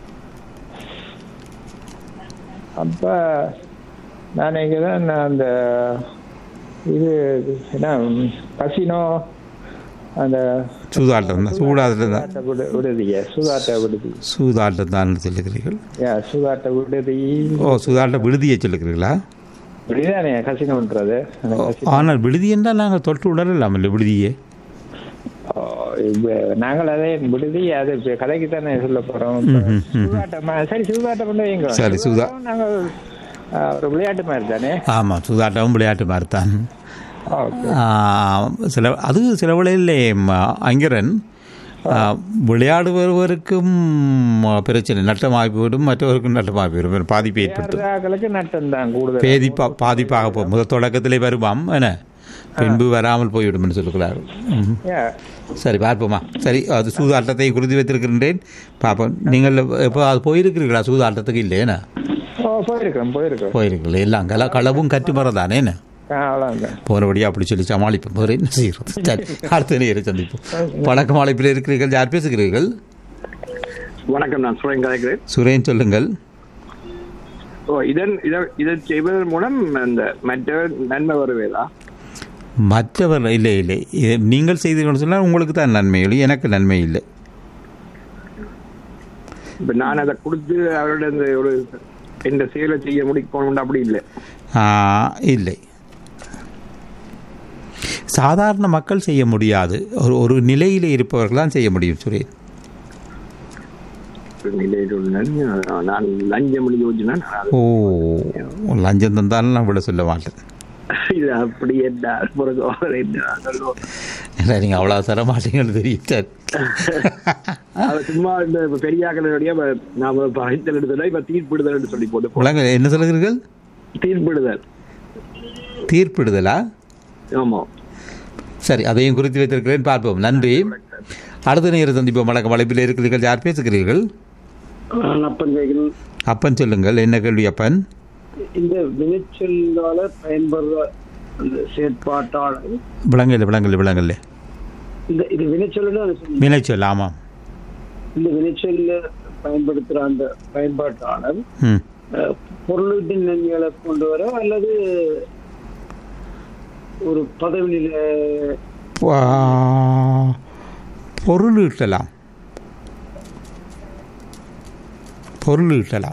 அப்ப நான் இங்க தான் அந்த இது என்ன கசினோ அந்த சூதாட்டம் தான் சூதாட்டம் தான் சூதாட்ட விடு- விடுதிய சூதாட்ட விடுதி சூதாட்டம் தான் சொல்லுகிறீர்கள் யா சூதாட்ட விடுதி ஓ சூதாட்ட விடுதியை சொல்லுகிறீர்களா விடுதிதானே கசினோன்றது அந்த கசினோ. ஆனால் விடுதி என்றால் நாங்கள் தொற்று உணரலாம் இல்லை விடுதியே ஓ, இப்ப நாங்கள் அதே விடுதி அது இப்ப கதைக்கு தானே சொல்ல போறோம் இப்ப ம், ம், ம். சூதாட்டமா சரி சூதாட்டம் பண்ண வைங்க சரி, சூதா- சூதாட்டம் நாங்கள் ஆஹ், ஒரு விளையாட்டு மாதிரி தானே ஆமாம் சூதாட்டமும் விளையாட்டு மாதிரி தான் ஓகே ஆ, சில அது சில வேளையிலே ம, அங்கிரன் ஆ, விளையாடுபவருக்கும் பிரச்சனை நட்டமாகி போயிடும் மற்றவருக்கும் நட்டமாகி போயிடும் பாதிப்பை ஏற்படுத்தும் விளையாடுறவர்களுக்கு நட்டம் தான் கூடுதல் பேதிப்பா பாதிப்பாக போகும் முதல் தொடக்கத்திலே வருவாம் என்ன பின்பு வராமல் போய்விடும் என்று சொல்லுகிறார்கள் ம். Yeah. சரி பார்ப்போமா சரி அது சூதாட்டத்தை குறித்து வைத்திருக்கின்றேன் பார்ப்போம் நீங்கள் இப்போ அது போயிருக்கிறீர்களா சூதாட்டத்துக்கு இல்லையேண்ணா ஓ போயிருக்கிறோம் போயிருக்கிறோம் போயிருக்கீங்களா எல்லாம் கல களவும் கற்றுமரம் தானே என்ன ஆ, அவ்வளவுதான் போனபடியே அப்படி சொல்லி சமாளிப்போம் வேறு என்ன செய்கிறது சரி அடுத்த நேரம் சந்திப்போம் வணக்கம் அழைப்பில் இருக்கிறீர்கள் யார் பேசுகிறீர்கள் வணக்கம் நான் சுரேன் கலைக்கிறேன் சுரேன் சொல்லுங்கள் ஓ இதன் இதை இதை செய்வதன் மூலம் அந்த மற்ற நன்மை வருவேதா மற்றவர் இல்லை இல்லை இது நீங்கள் செய்தீர்கள் சொன்னால் உங்களுக்கு தான் நன்மை இல்லை எனக்கு நன்மை இல்லை இப்ப நான் அதை கொடுத்து அவரோட இந்த ஒரு இந்த செயலை செய்ய முடிக்கணும் அப்படி இல்லை ஆ, இல்லை சாதாரண மக்கள் செய்ய முடியாது ஒரு ஒரு நிலையில் இருப்பவர்கள் தான் செய்ய முடியும் சுரேன் ஒரு நிலையில் உள்ள நான் லஞ்சம் யோசிச்சுனா நான் அதை- ஓ லஞ்சம் தந்தாலும் நான் விட சொல்ல மாட்டேன் இது அப்படி என்ன பிறகு அவர் என்ன சொல்லுவோம் இல்லை நீங்கள் அவ்வளோ தர மாட்டீங்கன்னு தெரியும் அவர் சும்மா இந்த இப்ப பெரியாக்களுடைய நாம பகைத்தல் எடுத்தா இப்ப தீர்ப்பிடுதல் சொல்லி போட்டு போ- உலக என்ன சொல்கிறீர்கள் தீர்ப்பிடுதல் தீர்ப்பிடுதலா ஆமா சரி அதையும் குறித்து வைத்திருக்கிறேன் பார்ப்போம் நன்றி அடுத்த நேரம் சந்திப்போம் வணக்கம் வளைப்பில் இருக்கிறீர்கள் யார் பேசுகிறீர்கள் அப்பன் கேட்கிறேன் அப்பன் சொல்லுங்கள் என்ன கேள்வி அப்பன் இந்த விளைச்சலால பயன்படுற அந்த செயற்பாட்டாளர் விளங்கல விளங்கல விளங்கல இந்த இது விளைச்சல்னு அது சொல்லுங்க. வினைச்சொல் ஆமாம் இந்த விளைச்சல்ல பயன்படுத்துற அந்த பயன்பாட்டாளர் ம் அஹ், பொருளீட்டின் நன்மைகளை கொண்டு வர அல்லது ஒரு பதவி நிலை பா- பொருள் ஈட்டலாம் பொருள் ஈட்டலாம்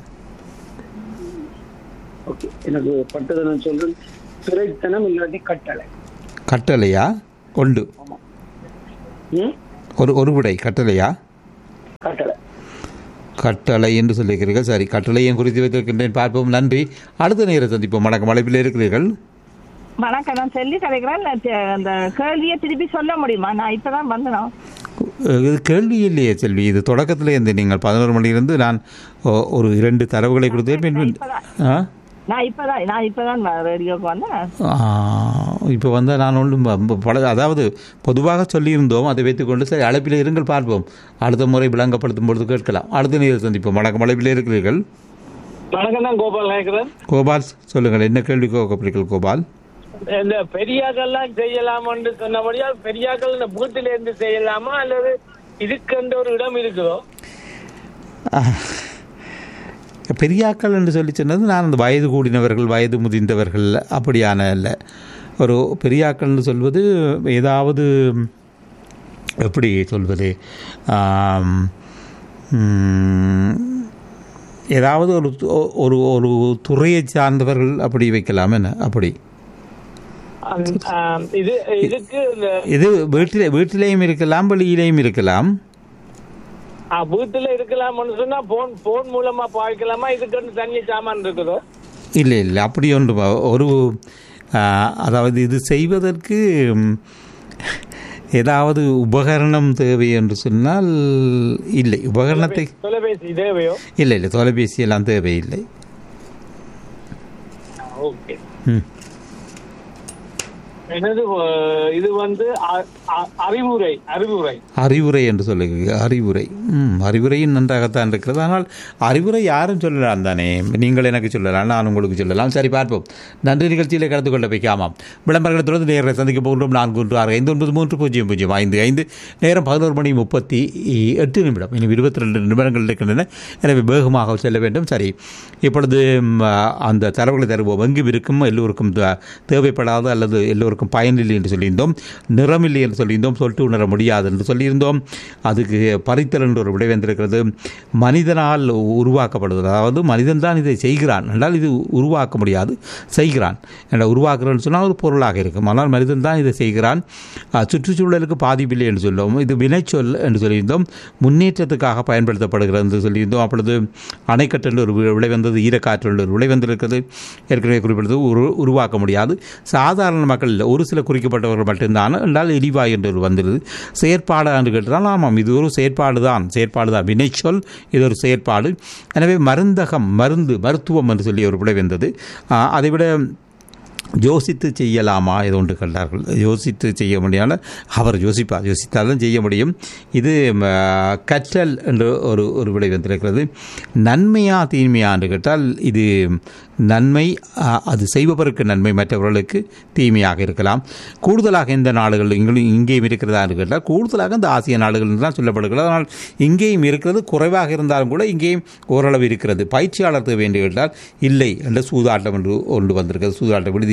ஓகே எனக்கு பட்டதை நான் சொல்றேன் துறைத்தனம் இல்லாட்டி கட்டளை கட்டளையா கொண்டு ம்? ஒரு ஒரு விடை கட்டளையா கட்டளை கட்டளை என்று சொல்லியிருக்கிறீர்கள் சரி கட்டளையும் குறித்து வைத்திருக்கின்றேன் பார்ப்போம் நன்றி அடுத்த நேரம் சந்திப்போம் வணக்கம் அழைப்பில் இருக்கிறீர்கள் வணக்கம் நான் சொல்லி கிடைக்கிறேன் நான் தெ- அந்த கேள்வியை திருப்பி சொல்ல முடியுமா நான் இப்பதான் வந்தேன் அஹ் இது கேள்வி இல்லையே செல்வி இது தொடக்கத்தில் இருந்து நீங்கள் பதினோரு மணியிலிருந்து நான் ஒ- ஒரு இரண்டு தரவுகளை கொடுத்தேன் பின் ஆ நான் இப்பதான் நான் இப்பதான் ரேடியோக்கு வந்தேன் இப்போ வந்து நான் ஒன்றும் ப- பல அதாவது பொதுவாக சொல்லியிருந்தோம் அதை வைத்துக்கொண்டு சரி அழைப்பில் இருங்கள் பார்ப்போம் அடுத்த முறை விளங்கப்படுத்தும் பொழுது கேட்கலாம் அடுத்த நேரம் சந்திப்போம் வணக்கம் அழைப்பில் இருக்கிறீர்கள் வணக்கம் தான் கோபால் நாயக்கரன் கோபால் சொல்லுங்கள் என்ன கேள்வி கேட்கப்படுகிறீர்கள் கோபால் இந்த பெரியாக்கள்லாம் செய்யலாமான்னு சொன்னபடியா பெரியாக்கள் இந்த வீட்டில இருந்து செய்யலாமா அல்லது இதுக்கென்ற ஒரு இடம் இருக்குதோ பெரியாக்கள் என்று சொல்லி சொன்னது நான் அந்த வயது கூடினவர்கள் வயது முதிர்ந்தவர்கள் அப்படியான இல்லை ஒரு பெரியாக்கள்னு சொல்வது ஏதாவது எப்படி சொல்வது ஆம், ம், ஏதாவது ஒரு து- ஒரு ஒரு துறையை சார்ந்தவர்கள் அப்படி வைக்கலாம் என்ன அப்படி அந்த, ஆம், இது இதுக்கு இந்த இது வீட்டிலே வீட்டிலேயும் இருக்கலாம் வெளியிலேயும் இருக்கலாம் ஆ, வீட்டுல இருக்கலாம்னு சொன்னா போன் போன் மூலமா பாவிக்கலாமா இதுக்கு தண்ணி சாமான் இருக்குதோ இல்லை இல்லை அப்படி ஒன்று வ- ஒரு ஆ, அதாவது இது செய்வதற்கு ம், ஏதாவது உபகரணம் தேவை என்று சொன்னால் இல்லை உபகரணத்தை தொலைபேசி தேவையோ இல்லை இல்லை தொலைபேசி எல்லாம் தேவையில்லை ஓகே ம் எனது அஹ், இது வந்து அ- அ- அறிவுரை அறிவுரை அறிவுரை என்று சொல்லுங்க அறிவுரை ம் அறிவுரையும் நன்றாகத்தான் இருக்கிறது ஆனால் அறிவுரை யாரும் சொல்லலாம் தானே நீங்கள் எனக்கு சொல்லலாம் நான் உங்களுக்கு சொல்லலாம் சரி பார்ப்போம் நன்றி நிகழ்ச்சியில் கலந்து கொள்ள வைக்காமாம் விளம்பரங்களை தொடர்ந்து நேர்களை சந்திக்க போகின்றோம் நான்கு ஒன்று ஆறு ஐந்து ஒன்பது மூன்று பூஜ்ஜியம் பூஜ்ஜியம் ஐந்து ஐந்து நேரம் பதினோரு மணி முப்பத்தி எட்டு நிமிடம் இனி இருபத்தி ரெண்டு நிமிடங்கள் இருக்கின்றன எனவே வேகமாக செல்ல வேண்டும் சரி இப்பொழுது ம், அந்த தரவுகளை தருவோம் எங்கும் இருக்கும் எல்லோருக்கும் த- தேவைப்படாத அல்லது எல்லோருக்கும் பயனில்லை என்று சொல்லியிருந்தோம் நிறமில்லை என்று சொல்லியிருந்தோம் சொல்லிட்டு உணர முடியாது என்று சொல்லியிருந்தோம் அதுக்கு பறித்தல் என்று ஒரு விடை வந்திருக்கிறது மனிதனால் உருவாக்கப்படுவது அதாவது மனிதன் தான் இதை செய்கிறான் என்றால் இது உருவாக்க முடியாது செய்கிறான் என்ற உருவாக்குறன்னு சொன்னால் ஒரு பொருளாக இருக்கும் ஆனால் மனிதன் தான் இதை செய்கிறான் அஹ், சுற்றுச்சூழலுக்கு பாதிப்பில்லை என்று சொல்லுவோம் இது வினைச்சொல் என்று சொல்லியிருந்தோம் முன்னேற்றத்துக்காக பயன்படுத்தப்படுகிறது என்று சொல்லியிருந்தோம் அப்பொழுது அணைக்கட்டு என்று ஒரு வி- விளை வந்தது ஈரக்காற்று என்று ஒரு விளை வந்திருக்கிறது ஏற்கனவே குறிப்பிட்டது உரு உருவாக்க முடியாது சாதாரண மக்கள் இல்லை ஒரு சில குறிக்கப்பட்டவர்கள் மட்டும்தான் என்றால் எரிவாயு என்று ஒரு வந்துடுது செயற்பாடு என்று கேட்டால் ஆமாம் இது ஒரு செயற்பாடு தான் செயற்பாடு தான் வினைச்சொல் இது ஒரு செயற்பாடு எனவே மருந்தகம் மருந்து மருத்துவம் என்று சொல்லி ஒரு விடை வந்தது ஆஹ், அதைவிட யோசித்து செய்யலாமா இது ஒன்று கண்டார்கள் யோசித்து செய்ய முடியாத அவர் யோசிப்பார் யோசித்தால் தான் செய்ய முடியும் இது ம, கற்றல் என்று ஒரு ஒரு விடை வந்திருக்கிறது நன்மையா தீமையா என்று கேட்டால் இது நன்மை அ, அது செய்பவருக்கு நன்மை மற்றவர்களுக்கு தீமையாக இருக்கலாம் கூடுதலாக எந்த நாடுகள் இங்களும் இங்கேயும் இருக்கிறதா என்று கேட்டால் கூடுதலாக இந்த ஆசிய நாடுகள் என்று தான் சொல்லப்படுகிறது ஆனால் இங்கேயும் இருக்கிறது குறைவாக இருந்தாலும் கூட இங்கேயும் ஓரளவு இருக்கிறது பயிற்சியாளர் தேவை என்று கேட்டால் இல்லை என்ற சூதாட்டம் என்று ஒன்று வந்திருக்கிறது சூதாட்ட விடுதி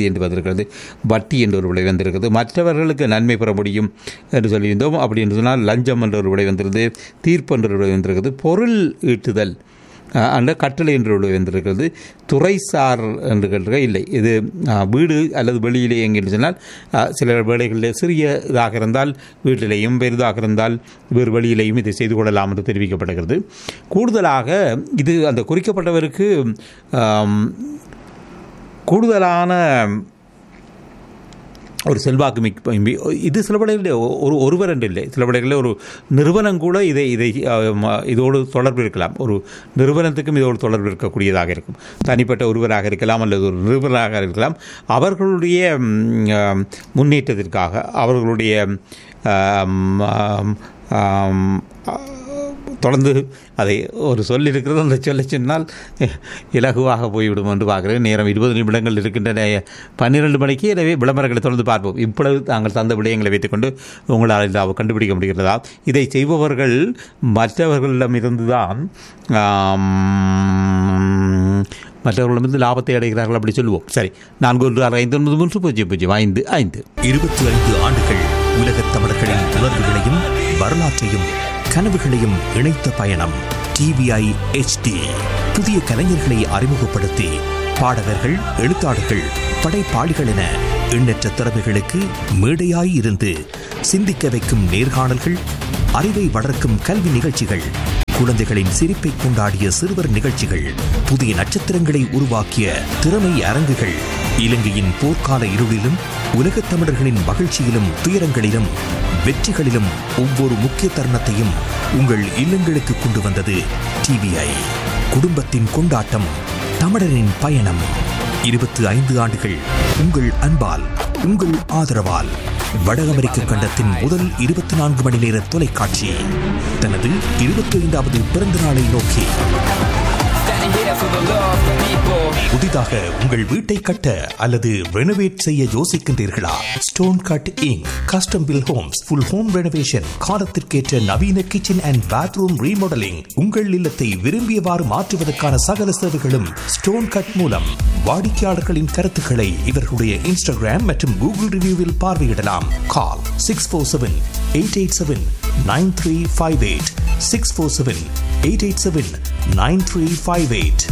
என்று வந்திருக்கிறது வட்டி என்ற ஒரு விடை வந்திருக்கிறது மற்றவர்களுக்கு நன்மை பெற முடியும் என்று சொல்லியிருந்தோம் அப்படி என்று சொன்னால் லஞ்சம் என்ற ஒரு விடை வந்திருக்கிறது தீர்ப்பு என்ற ஒரு விடை வந்திருக்கிறது பொருள் ஈட்டுதல் அஹ், அந்த கட்டளை என்று ஒரு விடை வந்திருக்கிறது துறைசார் என்று கேட்டிருக்க இல்லை இது அஹ், வீடு அல்லது வெளியிலே எங்கே சொன்னால் அஹ், சில வேலைகளில் சிறிய இதாக இருந்தால் வீட்டிலேயும் பெரிதாக இருந்தால் வேறு வழியிலேயும் இதை செய்து கொள்ளலாம் என்று தெரிவிக்கப்படுகிறது கூடுதலாக இது அந்த குறிக்கப்பட்டவருக்கு ஆம், கூடுதலான ஒரு செல்வாக்கு மிக்க மி- இது சில விடைகளில் ஒரு ஒருவர் என்று இல்லை சில விடைகளில் ஒரு நிறுவனம் கூட இதை இதை ஆம், இதோடு தொடர்பு இருக்கலாம் ஒரு நிறுவனத்துக்கும் இதோடு தொடர்பு இருக்கக்கூடியதாக இருக்கும் தனிப்பட்ட ஒருவராக இருக்கலாம் அல்லது ஒரு நிறுவனராக இருக்கலாம் அவர்களுடைய ம், ஆம், முன்னேற்றத்திற்காக அவர்களுடைய ஆம், ஆம், ஆம், ஆ, தொடர்ந்து அதை ஒரு சொல் இருக்கிறது அந்த சொல்லை சொன்னால் இலகுவாக போய்விடும் என்று பார்க்கிறேன் நேரம் இருபது நிமிடங்கள் இருக்கின்றன பன்னிரெண்டு மணிக்கு எனவே விளம்பரங்களை தொடர்ந்து பார்ப்போம் இப்பொழுது தாங்கள் தந்த விடயங்களை வைத்துக்கொண்டு உங்களால் இதை கண்டுபிடிக்க முடிகிறதா இதை செய்பவர்கள் மற்றவர்களிடமிருந்து தான் ஆம், மற்றவர்களிடமிருந்து லாபத்தை அடைகிறார்கள் அப்படி சொல்லுவோம் சரி நான்கு ஒன்று ஆறு ஐந்து ஒன்பது மூன்று பூஜ்ஜியம் பூஜ்ஜியம் ஐந்து ஐந்து இருபத்தி ஐந்து ஆண்டுகள் உலகத் தமிழர்களின் உணர்வுகளையும் வரலாற்றையும் கனவுகளையும் இணைத்த பயணம் டிவிஐ HD புதிய கலைஞர்களை அறிமுகப்படுத்தி பாடகர்கள் எழுத்தாளர்கள் படைப்பாளிகள் என எண்ணற்ற திறமைகளுக்கு மேடையாய் இருந்து சிந்திக்க வைக்கும் நேர்காணல்கள் அறிவை வளர்க்கும் கல்வி நிகழ்ச்சிகள் குழந்தைகளின் சிரிப்பை கொண்டாடிய சிறுவர் நிகழ்ச்சிகள் புதிய நட்சத்திரங்களை உருவாக்கிய திறமை அரங்குகள் இலங்கையின் போர்க்கால இருளிலும் உலகத் தமிழர்களின் மகிழ்ச்சியிலும் துயரங்களிலும் வெற்றிகளிலும் ஒவ்வொரு முக்கிய தருணத்தையும் உங்கள் இல்லங்களுக்கு கொண்டு வந்தது டிவிஐ குடும்பத்தின் கொண்டாட்டம் தமிழரின் பயணம் இருபத்தி ஐந்து ஆண்டுகள் உங்கள் அன்பால் உங்கள் ஆதரவால் வட அமெரிக்க கண்டத்தின் முதல் இருபத்தி நான்கு மணி நேர தொலைக்காட்சி தனது இருபத்தி ஐந்தாவது பிறந்த நாளை நோக்கி புதிதாக உங்கள் வீட்டை கட்ட அல்லது ரெனோவேட் செய்ய யோசிக்கின்றீர்களா stone cut inc custom build homes full home renovation காலத்திற்கேற்ற நவீன கிச்சன் அண்ட் பாத்ரூம் ரீமாடலிங் உங்கள் இல்லத்தை விரும்பியவாறு மாற்றுவதற்கான சகல சேவைகளும் ஸ்டோன் கட் மூலம் வாடிக்கையாளர்களின் கருத்துக்களை இவர்களுடைய இன்ஸ்டாகிராம் மற்றும் கூகுள் ரிவ்யூவில் பார்வையிடலாம் call six four seven eight eight seven nine three five eight six four seven eight eight seven nine three five eight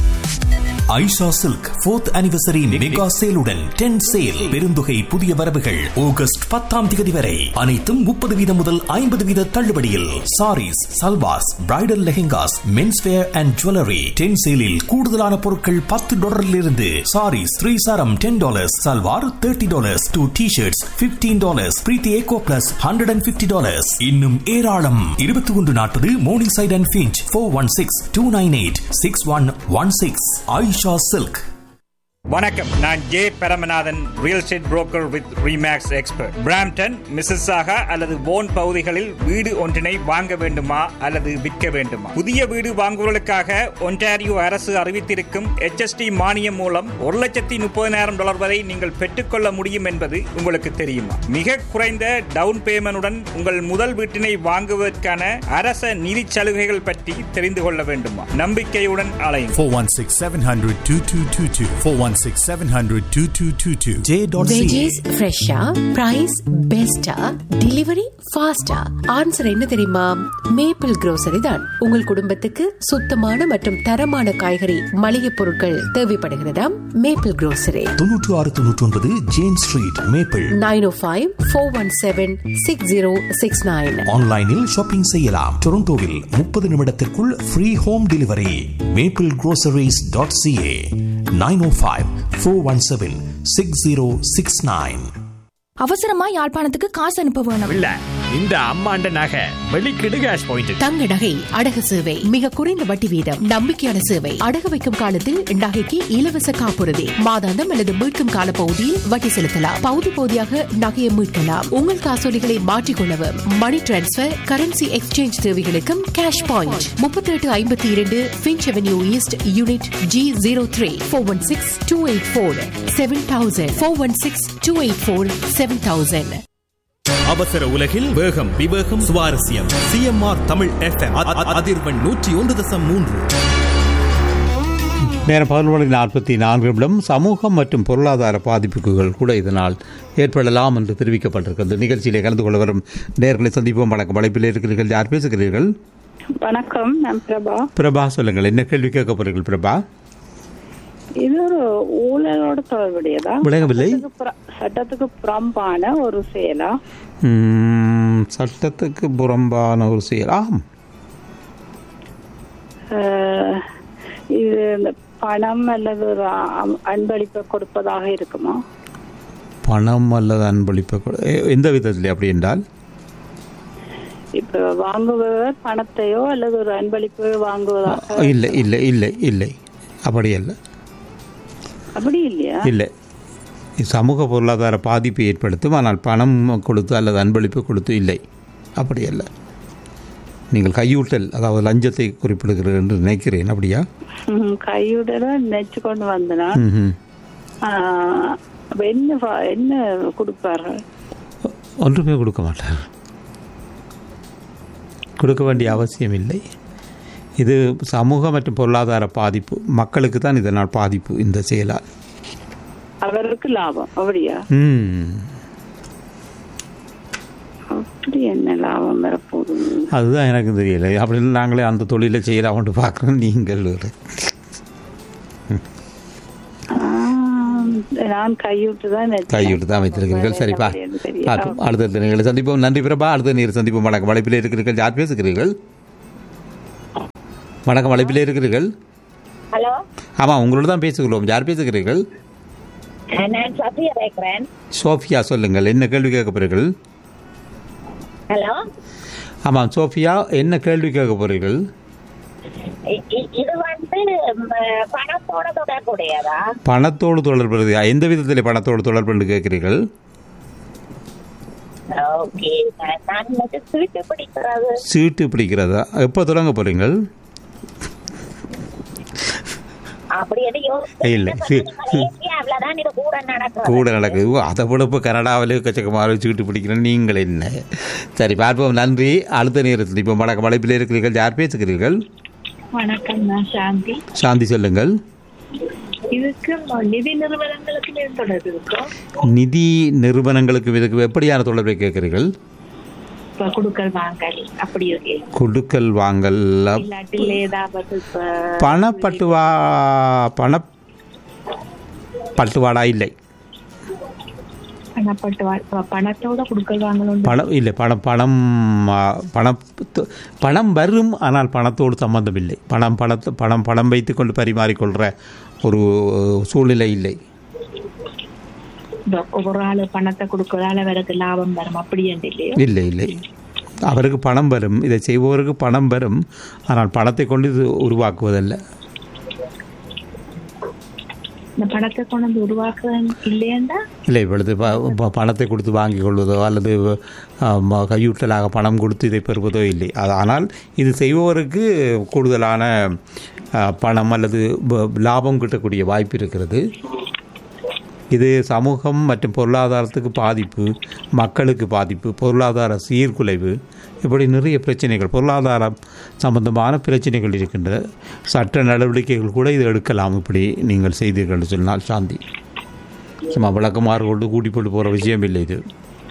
Aisha silk fourth anniversary mega சேலுடன் டென் சேல் பெருந்தொகை புதிய வரவுகள் ஆகஸ்ட் பத்தாம் தேதி வரை அனைத்தும் முப்பது வீதம் முதல் ஐம்பது வீத தள்ளுபடியில் saris salwars bridal lehengas men's wear and jewellery ten சேலில் கூடுதலான பொருட்கள் பத்து டாலரில் இருந்து சாரீஸ் த்ரீ சாரம் ten dollars salwar thirty dollars two T shirts fifteen dollars Preethi eco plus hundred and fifty dollars இன்னும் ஏராளம் இருபத்தி ஒன்று நாற்பது morning side and Finch four one six two nine eight six one one six Ayesha silk வணக்கம் நான் J Paramanathan real estate broker with remakes expert Brampton Mississauga அல்லது போன் பகுதிகளில் வீடு ஒன்றினை வாங்க வேண்டுமா அல்லது விற்க வேண்டுமா புதிய வீடு வாங்குவதற்காக ஒன்டாரியோ அரசு அறிவித்திருக்கும் HST மானியம் மூலம் ஒரு லட்சத்தி முப்பதினாயிரம் டாலர் வரை நீங்கள் பெற்றுக்கொள்ள முடியும் என்பது உங்களுக்கு தெரியுமா மிக குறைந்த டவுன் பேமெண்டுடன் உங்கள் முதல் வீட்டினை வாங்குவதற்கான அரச நிதி சலுகைகள் பற்றி தெரிந்து கொள்ள வேண்டுமா நம்பிக்கையுடன் அலையும் 416 700 2222. 416 700 2222. வெஜிஸ் ஃப்ரெஷ்ஷா பிரைஸ் பெஸ்டா டெலிவரி ஃபாஸ்டா ஆன்சர் என்ன தெரியுமா மேப்பிள் grocery தான் உங்கள் குடும்பத்துக்கு சுத்தமான மற்றும் தரமான காய்கறி மளிகை பொருட்கள் தேவைப்படுகிறதா மேப்பிள் grocery தொன்னூற்று ஆறு தொன்னூற்றி ஒன்பது Jane Street Maple nine O five four one seven six zero six nine ஆன்லைனில் ஷாப்பிங் செய்யலாம் டொரண்டோவில் முப்பது நிமிடத்திற்குள் free home delivery maple groceries.ca dot CA nine O five four one seven six zero six nine அவசரமா யாழ்ப்பாணத்துக்கு காசு அனுப்ப வேணும் இல்ல இந்த அம்மாண்ட நகை வெளிக்கிடு கேஷ் பாயிண்ட் தங்க நகை அடகு சேவை மிக குறைந்த வட்டி வீதம் நம்பிக்கையான சேவை அடகு வைக்கும் காலத்தில் நகைக்கு இலவச காப்புறுதி மாதாந்தம் அல்லது மீட்கும் கால பகுதியில் வட்டி செலுத்தலாம் பகுதி பகுதியாக நகையை மீட்கலாம் உங்கள் காசோலிகளை மாற்றிக்கொள்ளவும் மணி டிரான்ஸ்பர் கரன்சி எக்ஸ்சேஞ்ச் தேவைகளுக்கும் கேஷ் பாயிண்ட் முப்பத்தி எட்டு ஐம்பத்தி இரண்டு Finch avenue east unit G zero three four one six two eight four seven thousand four one six two eight four seven thousand அவசர உலகில் வேகம் விவேகம் சுவாரஸ்யம் சிஎம்ஆர் தமிழ் எஃப்எம் அதிர்வெண் நூற்றி ஒன்று தசம் மூன்று நேரம் பதினொரு மணி நாற்பத்தி நான்கு நிமிடம் சமூகம் மற்றும் பொருளாதார பாதிப்புகள் கூட இதனால் ஏற்படலாம் என்று தெரிவிக்கப்பட்டிருக்கிறது நிகழ்ச்சியிலே கலந்து கொள்ள வரும் நேர்களை சந்திப்போம் வணக்கம் அழைப்பில் இருக்கிறீர்கள் யார் பேசுகிறீர்கள் வணக்கம் நான் பிரபா பிரபா சொல்லுங்கள் என்ன கேள்வி கேட்க போறீர்கள் பிரபா இது ஒரு ஊழலோட தொடர்புடையதா விளங்கவில்லை. சட்டத்துக்கு புற- சட்டத்துக்கு புறம்பான ஒரு செயலா ம், சட்டத்துக்கு புறம்பான ஒரு செயல் ஆம் அஹ், இது இந்த பணம் அல்லது ஒரு அ- அன்பளிப்பை கொடுப்பதாக இருக்குமா பணம் அல்லது அன்பளிப்பு கொடு- எ- எந்த விதத்தில் அப்படி என்றால் இப்ப வாங்குபவர் பணத்தையோ அல்லது ஒரு அன்பளிப்பு வாங்குவதாக இல்லை இல்லை இல்லை இல்லை அப்படி அல்ல அப்படி இல்லையா இல்லை இது சமூக பொருளாதார பாதிப்பை ஏற்படுத்தும் ஆனால் பணம் கொடுத்து அல்லது அன்பளிப்பு கொடுத்து இல்லை அப்படி அல்ல நீங்கள் கையூட்டல் அதாவது லஞ்சத்தை குறிப்பிடுகிறீர்கள் என்று நினைக்கிறேன் அப்படியா ம், கையுடல நெச்சு கொண்டு வந்தனா ம்ஹும். ஆஹ், அப்ப என்ன வா- என்ன கொடுப்பார்கள் ஒன்றுமே கொடுக்க மாட்டார் கொடுக்க வேண்டிய அவசியம் இல்லை இது சமூக மற்றும் பொருளாதார பாதிப்பு மக்களுக்கு தான் இதனால் பாதிப்பு இந்த செயலால் அவருக்கு லாபம் அப்படியா ம் அப்படி என்ன லாபம் வரப்போகுது அதுதான் எனக்கு தெரியல அப்படின்னு நாங்களே அந்த தொழிலை செய்யலாம்னு பார்க்குறோம் நீங்கள் ஒரு ஆஹ், நான் கையூட்டு தான் நினைச்சேன். கைவிட்டு தான் வைத்திருக்கிறீர்கள் சரிப்பா என்ன தெரியும். பார்ப்போம் அடுத்த நிகழ்ச்சியில் சந்திப்போம் நன்றி பிரபா அடுத்த நீர் சந்திப்போம் வணக்கம் வளைப்பில் இருக்கிறீர்கள் யார் பேசுகிறீர்கள் வணக்கம் வளைப்பில் இருக்கிறீர்கள் ஹலோ ஆமாம் உங்களோட தான் பேசுகிறோம் யார் பேசுகிறீர்கள் நான் சத்யா பேசுறேன் சோஃபியா சொல்லுங்கள் என்ன கேள்வி கேட்க போறீர்கள் ஹலோ ஆமாம் சோஃபியா என்ன கேள்வி கேட்க போறீர்கள் இ- இ- இது வந்து ம், பணத்தோட தொடர்புடையதா பணத்தோடு தொடர்புறது எந்த விதத்தில் பணத்தோடு தொடர்பு கேட்கிறீர்கள் ஓகே நான் வந்து சீட்டு பிடிக்கிறது சீட்டு பிடிக்கிறதா எப்போ தொடங்க போறீங்கள் அப்படி எதையும் இல்லை அவ்வளவுதான் இது கூட நடக்கும் கூட நடக்குது ஓ, அதை விட இப்போ கனடாவிலே கச்சக்கமாக சீட்டு பிடிக்கிறேன் நீங்கள் என்ன சரி பார்ப்போம் நன்றி அடுத்த நேரத்தில் இப்போ வணக்கம் வளைப்பில் இருக்கிறீர்கள் யார் பேசுகிறீர்கள் வணக்கம் நான் சாந்தி சாந்தி சொல்லுங்கள் இதுக்கு ம- நிதி நிறுவனங்களுக்கு மேல் தொடர்பு இருக்கும் நிதி நிறுவனங்களுக்கு இதுக்கு எப்படியான தொடர்பை கேட்கிறீர்கள் இப்ப குடுக்கல் வாங்கல் அப்படி இருக்கு கொடுக்கல் வாங்கல் இல்லாட்டி ஏதாவது இப்ப பணப்பட்டுவா பண பட்டுவாடா இல்லை பணப்பட்டு வா- இப்ப பணத்தோட குடுக்கல் வாங்கணும் பணம் இல்லை பணம் பணம் ஆ, பணம் பணம் வரும் ஆனால் பணத்தோடு சம்பந்தம் இல்லை பணம் பணத்தை பணம் பணம் வைத்துக்கொண்டு பரிமாறிக்கொள்கிற ஒரு சூழ்நிலை இல்லை இந்த ஒவ்வொரு ஆளு பணத்தை கொடுக்கறதால அவருக்கு லாபம் வரும் அப்படி என்று இல்லையோ இல்லை இல்லை அவருக்கு பணம் வரும் இதை செய்பவருக்கு பணம் வரும் ஆனால் பணத்தை கொண்டு இது உருவாக்குவதல்ல இந்த பணத்தை கொண்டு வந்து உருவாக்குறது இல்லையண்டா இல்லை இப்பொழுது ப- ப- பணத்தை கொடுத்து வாங்கிக் கொள்வதோ அல்லது ஆ, ம- கையூட்டலாக பணம் கொடுத்து இதை பெறுவதோ இல்லை அது ஆனால் இது செய்பவருக்கு கூடுதலான ஆ, பணம் அல்லது ப- லாபம் கிட்டக்கூடிய வாய்ப்பு இருக்கிறது இது சமூகம் மற்றும் பொருளாதாரத்துக்கு பாதிப்பு மக்களுக்கு பாதிப்பு பொருளாதார சீர்குலைவு இப்படி நிறைய பிரச்சனைகள் பொருளாதாரம் சம்பந்தமான பிரச்சனைகள் இருக்கின்றன சட்ட நடவடிக்கைகள் கூட இது எடுக்கலாம் இப்படி நீங்கள் செய்தீர்கள் என்று சொன்னால் சாந்தி சும்மா விளக்கமாறு கொண்டு கூட்டி போட்டு போகிற விஷயம் இல்லை இது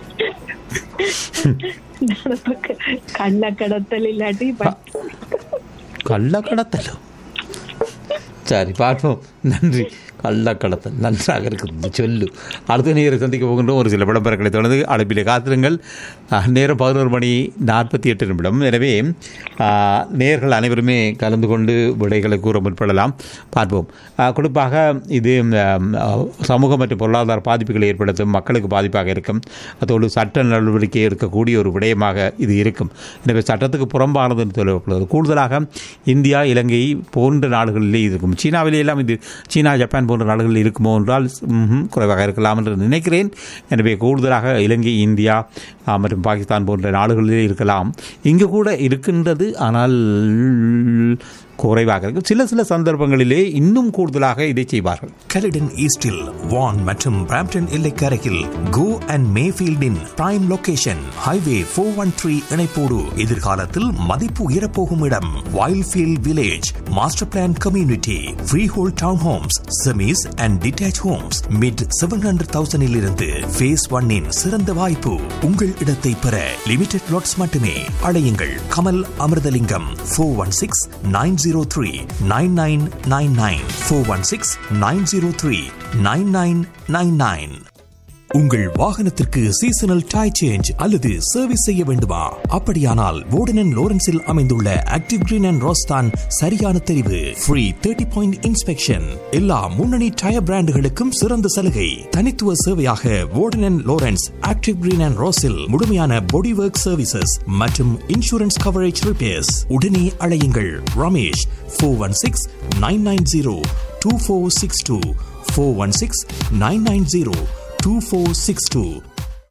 கள்ள கடத்தல் இல்லாட்டி ப- கள்ளக்கடத்தல் சரி பார்ப்போம் நன்றி கள்ளக்கடத்தல் நன்றாக இருக்குது சொல்லு அடுத்த நேரம் சந்திக்க போகின்றோம் ஒரு சில விளம்பரங்களை தொடர்ந்து அழைப்பிலே காத்திருங்கள் அஹ், நேரம் பதினோரு மணி நாற்பத்தி எட்டு நிமிடம் எனவே அஹ், நேர்கள் அனைவருமே கலந்து கொண்டு விடைகளை கூற முற்படலாம் பார்ப்போம் அஹ், குறிப்பாக இது அஹ், சமூக மற்றும் பொருளாதார பாதிப்புகளை ஏற்படுத்தும் மக்களுக்கு பாதிப்பாக இருக்கும் அதோடு சட்ட நடவடிக்கை எடுக்கக்கூடிய ஒரு விடயமாக இது இருக்கும் எனவே சட்டத்துக்கு புறம்பானது என்று சொல்லப்படுவது கூடுதலாக இந்தியா இலங்கை போன்ற நாடுகளிலே இருக்கும் சீனாவிலே எல்லாம் இது சீனா ஜப்பான் போன்ற நாடுகளில் இருக்குமோ என்றால் ம்ஹும், குறைவாக இருக்கலாம் என்று நினைக்கிறேன் எனவே கூடுதலாக இலங்கை இந்தியா ஆ, மற்றும் பாகிஸ்தான் போன்ற நாடுகளிலே இருக்கலாம் இங்கு கூட இருக்கின்றது ஆனால் குறைவாக இருக்கும் சில சில சந்தர்ப்பங்களிலே இன்னும் கூடுதலாக இதை செய்வார்கள் கலிடன் ஈஸ்டில் வான் மற்றும் பிராம்டன் எல்லைக்கரையில் கோ அண்ட் மேஃபீல்டின் prime location highway four one three இணைப்போடு எதிர்காலத்தில் மதிப்பு உயரப்போகும் இடம் Wildfield village master plan community freehold town homes semis and detached homes mid seven hundred தௌசண்டில் இருந்து ஃபேஸ் ஒன்னின் சிறந்த வாய்ப்பு உங்கள் இடத்தை பெற லிமிடெட் லாட்ஸ் மட்டுமே அழையுங்கள் Kamal Amirthalingam four one six nine zero three nine nine nine nine four one six nine zero three nine nine nine nine உங்கள் வாகனத்திற்கு சீசனல் டை சேஞ்ச் அல்லது சர்வீஸ் செய்ய வேண்டுமா அப்படியானால் வோர்டன் லோரன்ஸில் அமைந்துள்ள ஆக்டிவ் கிரீன் அண்ட் ரோஸ்தான் சரியான தெரிவு ஃப்ரீ தேர்ட்டி பாயிண்ட் இன்ஸ்பெக்ஷன் எல்லா முன்னணி டயர் பிராண்டுகளுக்கும் சிறந்த சலுகை தனித்துவ சேவையாக Warden Lawrence active green and ரோஸில் முழுமையான பாடி ஒர்க் சர்வீசஸ் மற்றும் இன்சூரன்ஸ் கவரேஜ் ரிப்பேர்ஸ் உடனே அழையுங்கள் Ramesh four one six nine nine zero two four six two four one six nine nine zero 2462.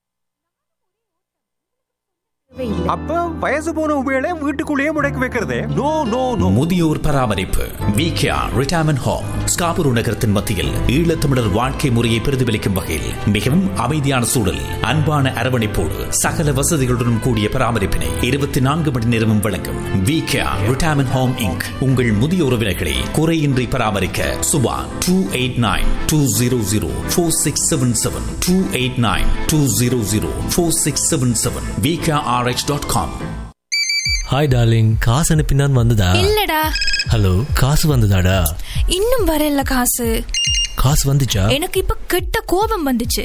அப்ப வயசு போன உபயோக வீட்டுக்குள்ளேயே முடக்கி வைக்கிறதே நோ நோ நோ முதியோர் பராமரிப்பு விகேஆ ரிட்டையர்மெண்ட் ஹோம் ஸ்காபூர் நகரத்தின் மத்தியில் ஈழத்தமிழர் வாழ்க்கை முறையை பிரதிபலிக்கும் வகையில் மிகவும் அமைதியான சூழல் அன்பான அரவணைப்போடு சகல வசதிகளுடன் கூடிய பராமரிப்பினை இருபத்தி நான்கு மணி நேரமும் வழங்கும் விகேஆ ரிட்டையர்மெண்ட் ஹோம் இங்க் உங்கள் முதிய உறவினர்களை குறையின்றி பராமரிக்க Suba two eight nine two zero zero four six seven seven two eight nine two zero zero four six seven seven VKRH dot com hi darling காசு அனுப்பினான் வந்ததா இல்லடா ஹலோ காசு வந்ததாடா இன்னும் வரல காசு காசு வந்துச்சா எனக்கு இப்ப கெட்ட கோபம் வந்துச்சு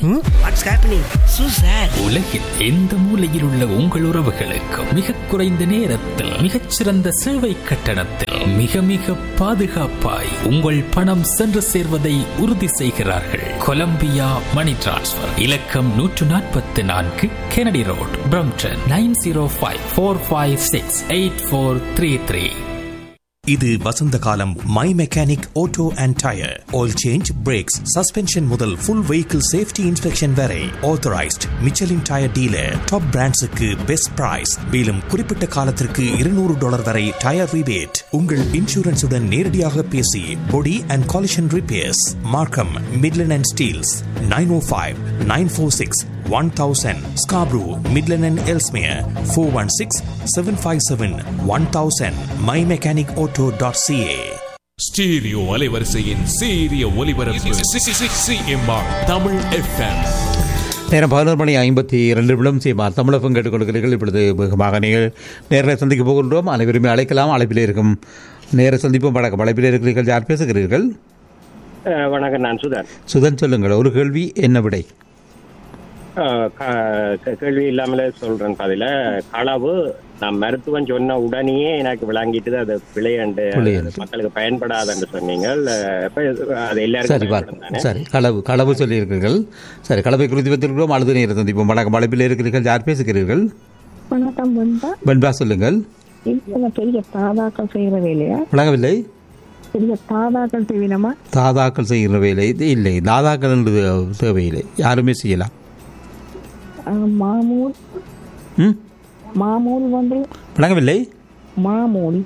உலகில் எந்த மூலையில் உள்ள உங்கள் உறவுகளுக்கு மிக குறைந்த நேரத்தில் மிகச்சிறந்த சேவை கட்டணத்தில் மிக மிக பாதுகாப்பாய் உங்கள் பணம் சென்று சேர்வதை உறுதி செய்கிறார்கள் கொலம்பியா மணி டிரான்ஸ்பர் இலக்கம் நூற்று நாற்பத்தி நான்கு Kennedy road Brampton nine zero five four five six eight four three three இது வசந்த காலம் my mechanic auto and tyre oil change brakes suspension முதல் ஃபுல் வெஹிக்கிள் சேஃப்டி இன்ஸ்பெக்ஷன் வரை authorised Michelin tyre dealer top பிராண்ட்ஸுக்கு பெஸ்ட் பிரைஸ் மேலும் குறிப்பிட்ட காலத்திற்கு இருநூறு டாலர் வரை டயர் ரிபேட் உங்கள் இன்சூரன்ஸுடன் நேரடியாக பேசி body and collision repairs Markham Midland and Steeles nine O five nine four six one thousand Scarborough Midland and Ellesmere four one six seven five seven one thousand my mechanic auto dot CA stereo அலைவரிசையின் சீரிய ஒலிபரப்பு சிஎம்ஆர் தமிழ் எஃப்எம் நேரம் பதினோரு மணி ஐம்பத்தி இரண்டு நிமிடம் செய்வார் தமிழகம் கேட்டுக் கொடுக்கிறீர்கள் இப்பொழுது வேகமாக நீங்கள் நேரில் சந்திக்க போகின்றோம் அனைவருமே அழைக்கலாம் அழைப்பிலே இருக்கும் நேர சந்திப்பும் வணக்கம் அழைப்பிலே இருக்கிறீர்கள் யார் பேசுகிறீர்கள் அஹ் வணக்கம் நான் சுதன் சுதன் சொல்லுங்கள் ஒரு கேள்வி என்ன விடை அஹ் க- கேள்வி இல்லாமலே சொல்றேன் பதில களவு நான் மருத்துவம் சொன்ன உடனேயே எனக்கு விளங்கிட்டு அது பிழையண்டு பிழையண்டு. அது மக்களுக்கு பயன்படாதுன்னு சொன்னீங்க அஹ் இப்ப அது சரி எல்லாருக்கும் பார் பயன்படும் தானே? சரி களவு களவு சொல்லியிருக்கிறீர்கள் சரி களவை குறித்து வைத்திருக்கிறோம் அழுது நேர சந்திப்போம் வணக்கம் அழைப்பிலே இருக்கிறீர்கள் யார் பேசுகிறீர்கள் வணக்கம் வந்தா வெண்பா சொல்லுங்கள் இப்ப பெரிய தாதாக்கள் செய்யற வேலையா விளங்கவில்லை பெரிய தாதாக்கள் செய்வினமா தாதாக்கள் செய்கிற வேலை இது இல்லை தாதாக்கள் என்று தேவையில்லை யாருமே செய்யலாம் மாமூல் ம் மாமூல் வந்து விளங்கவில்லை மாமூல்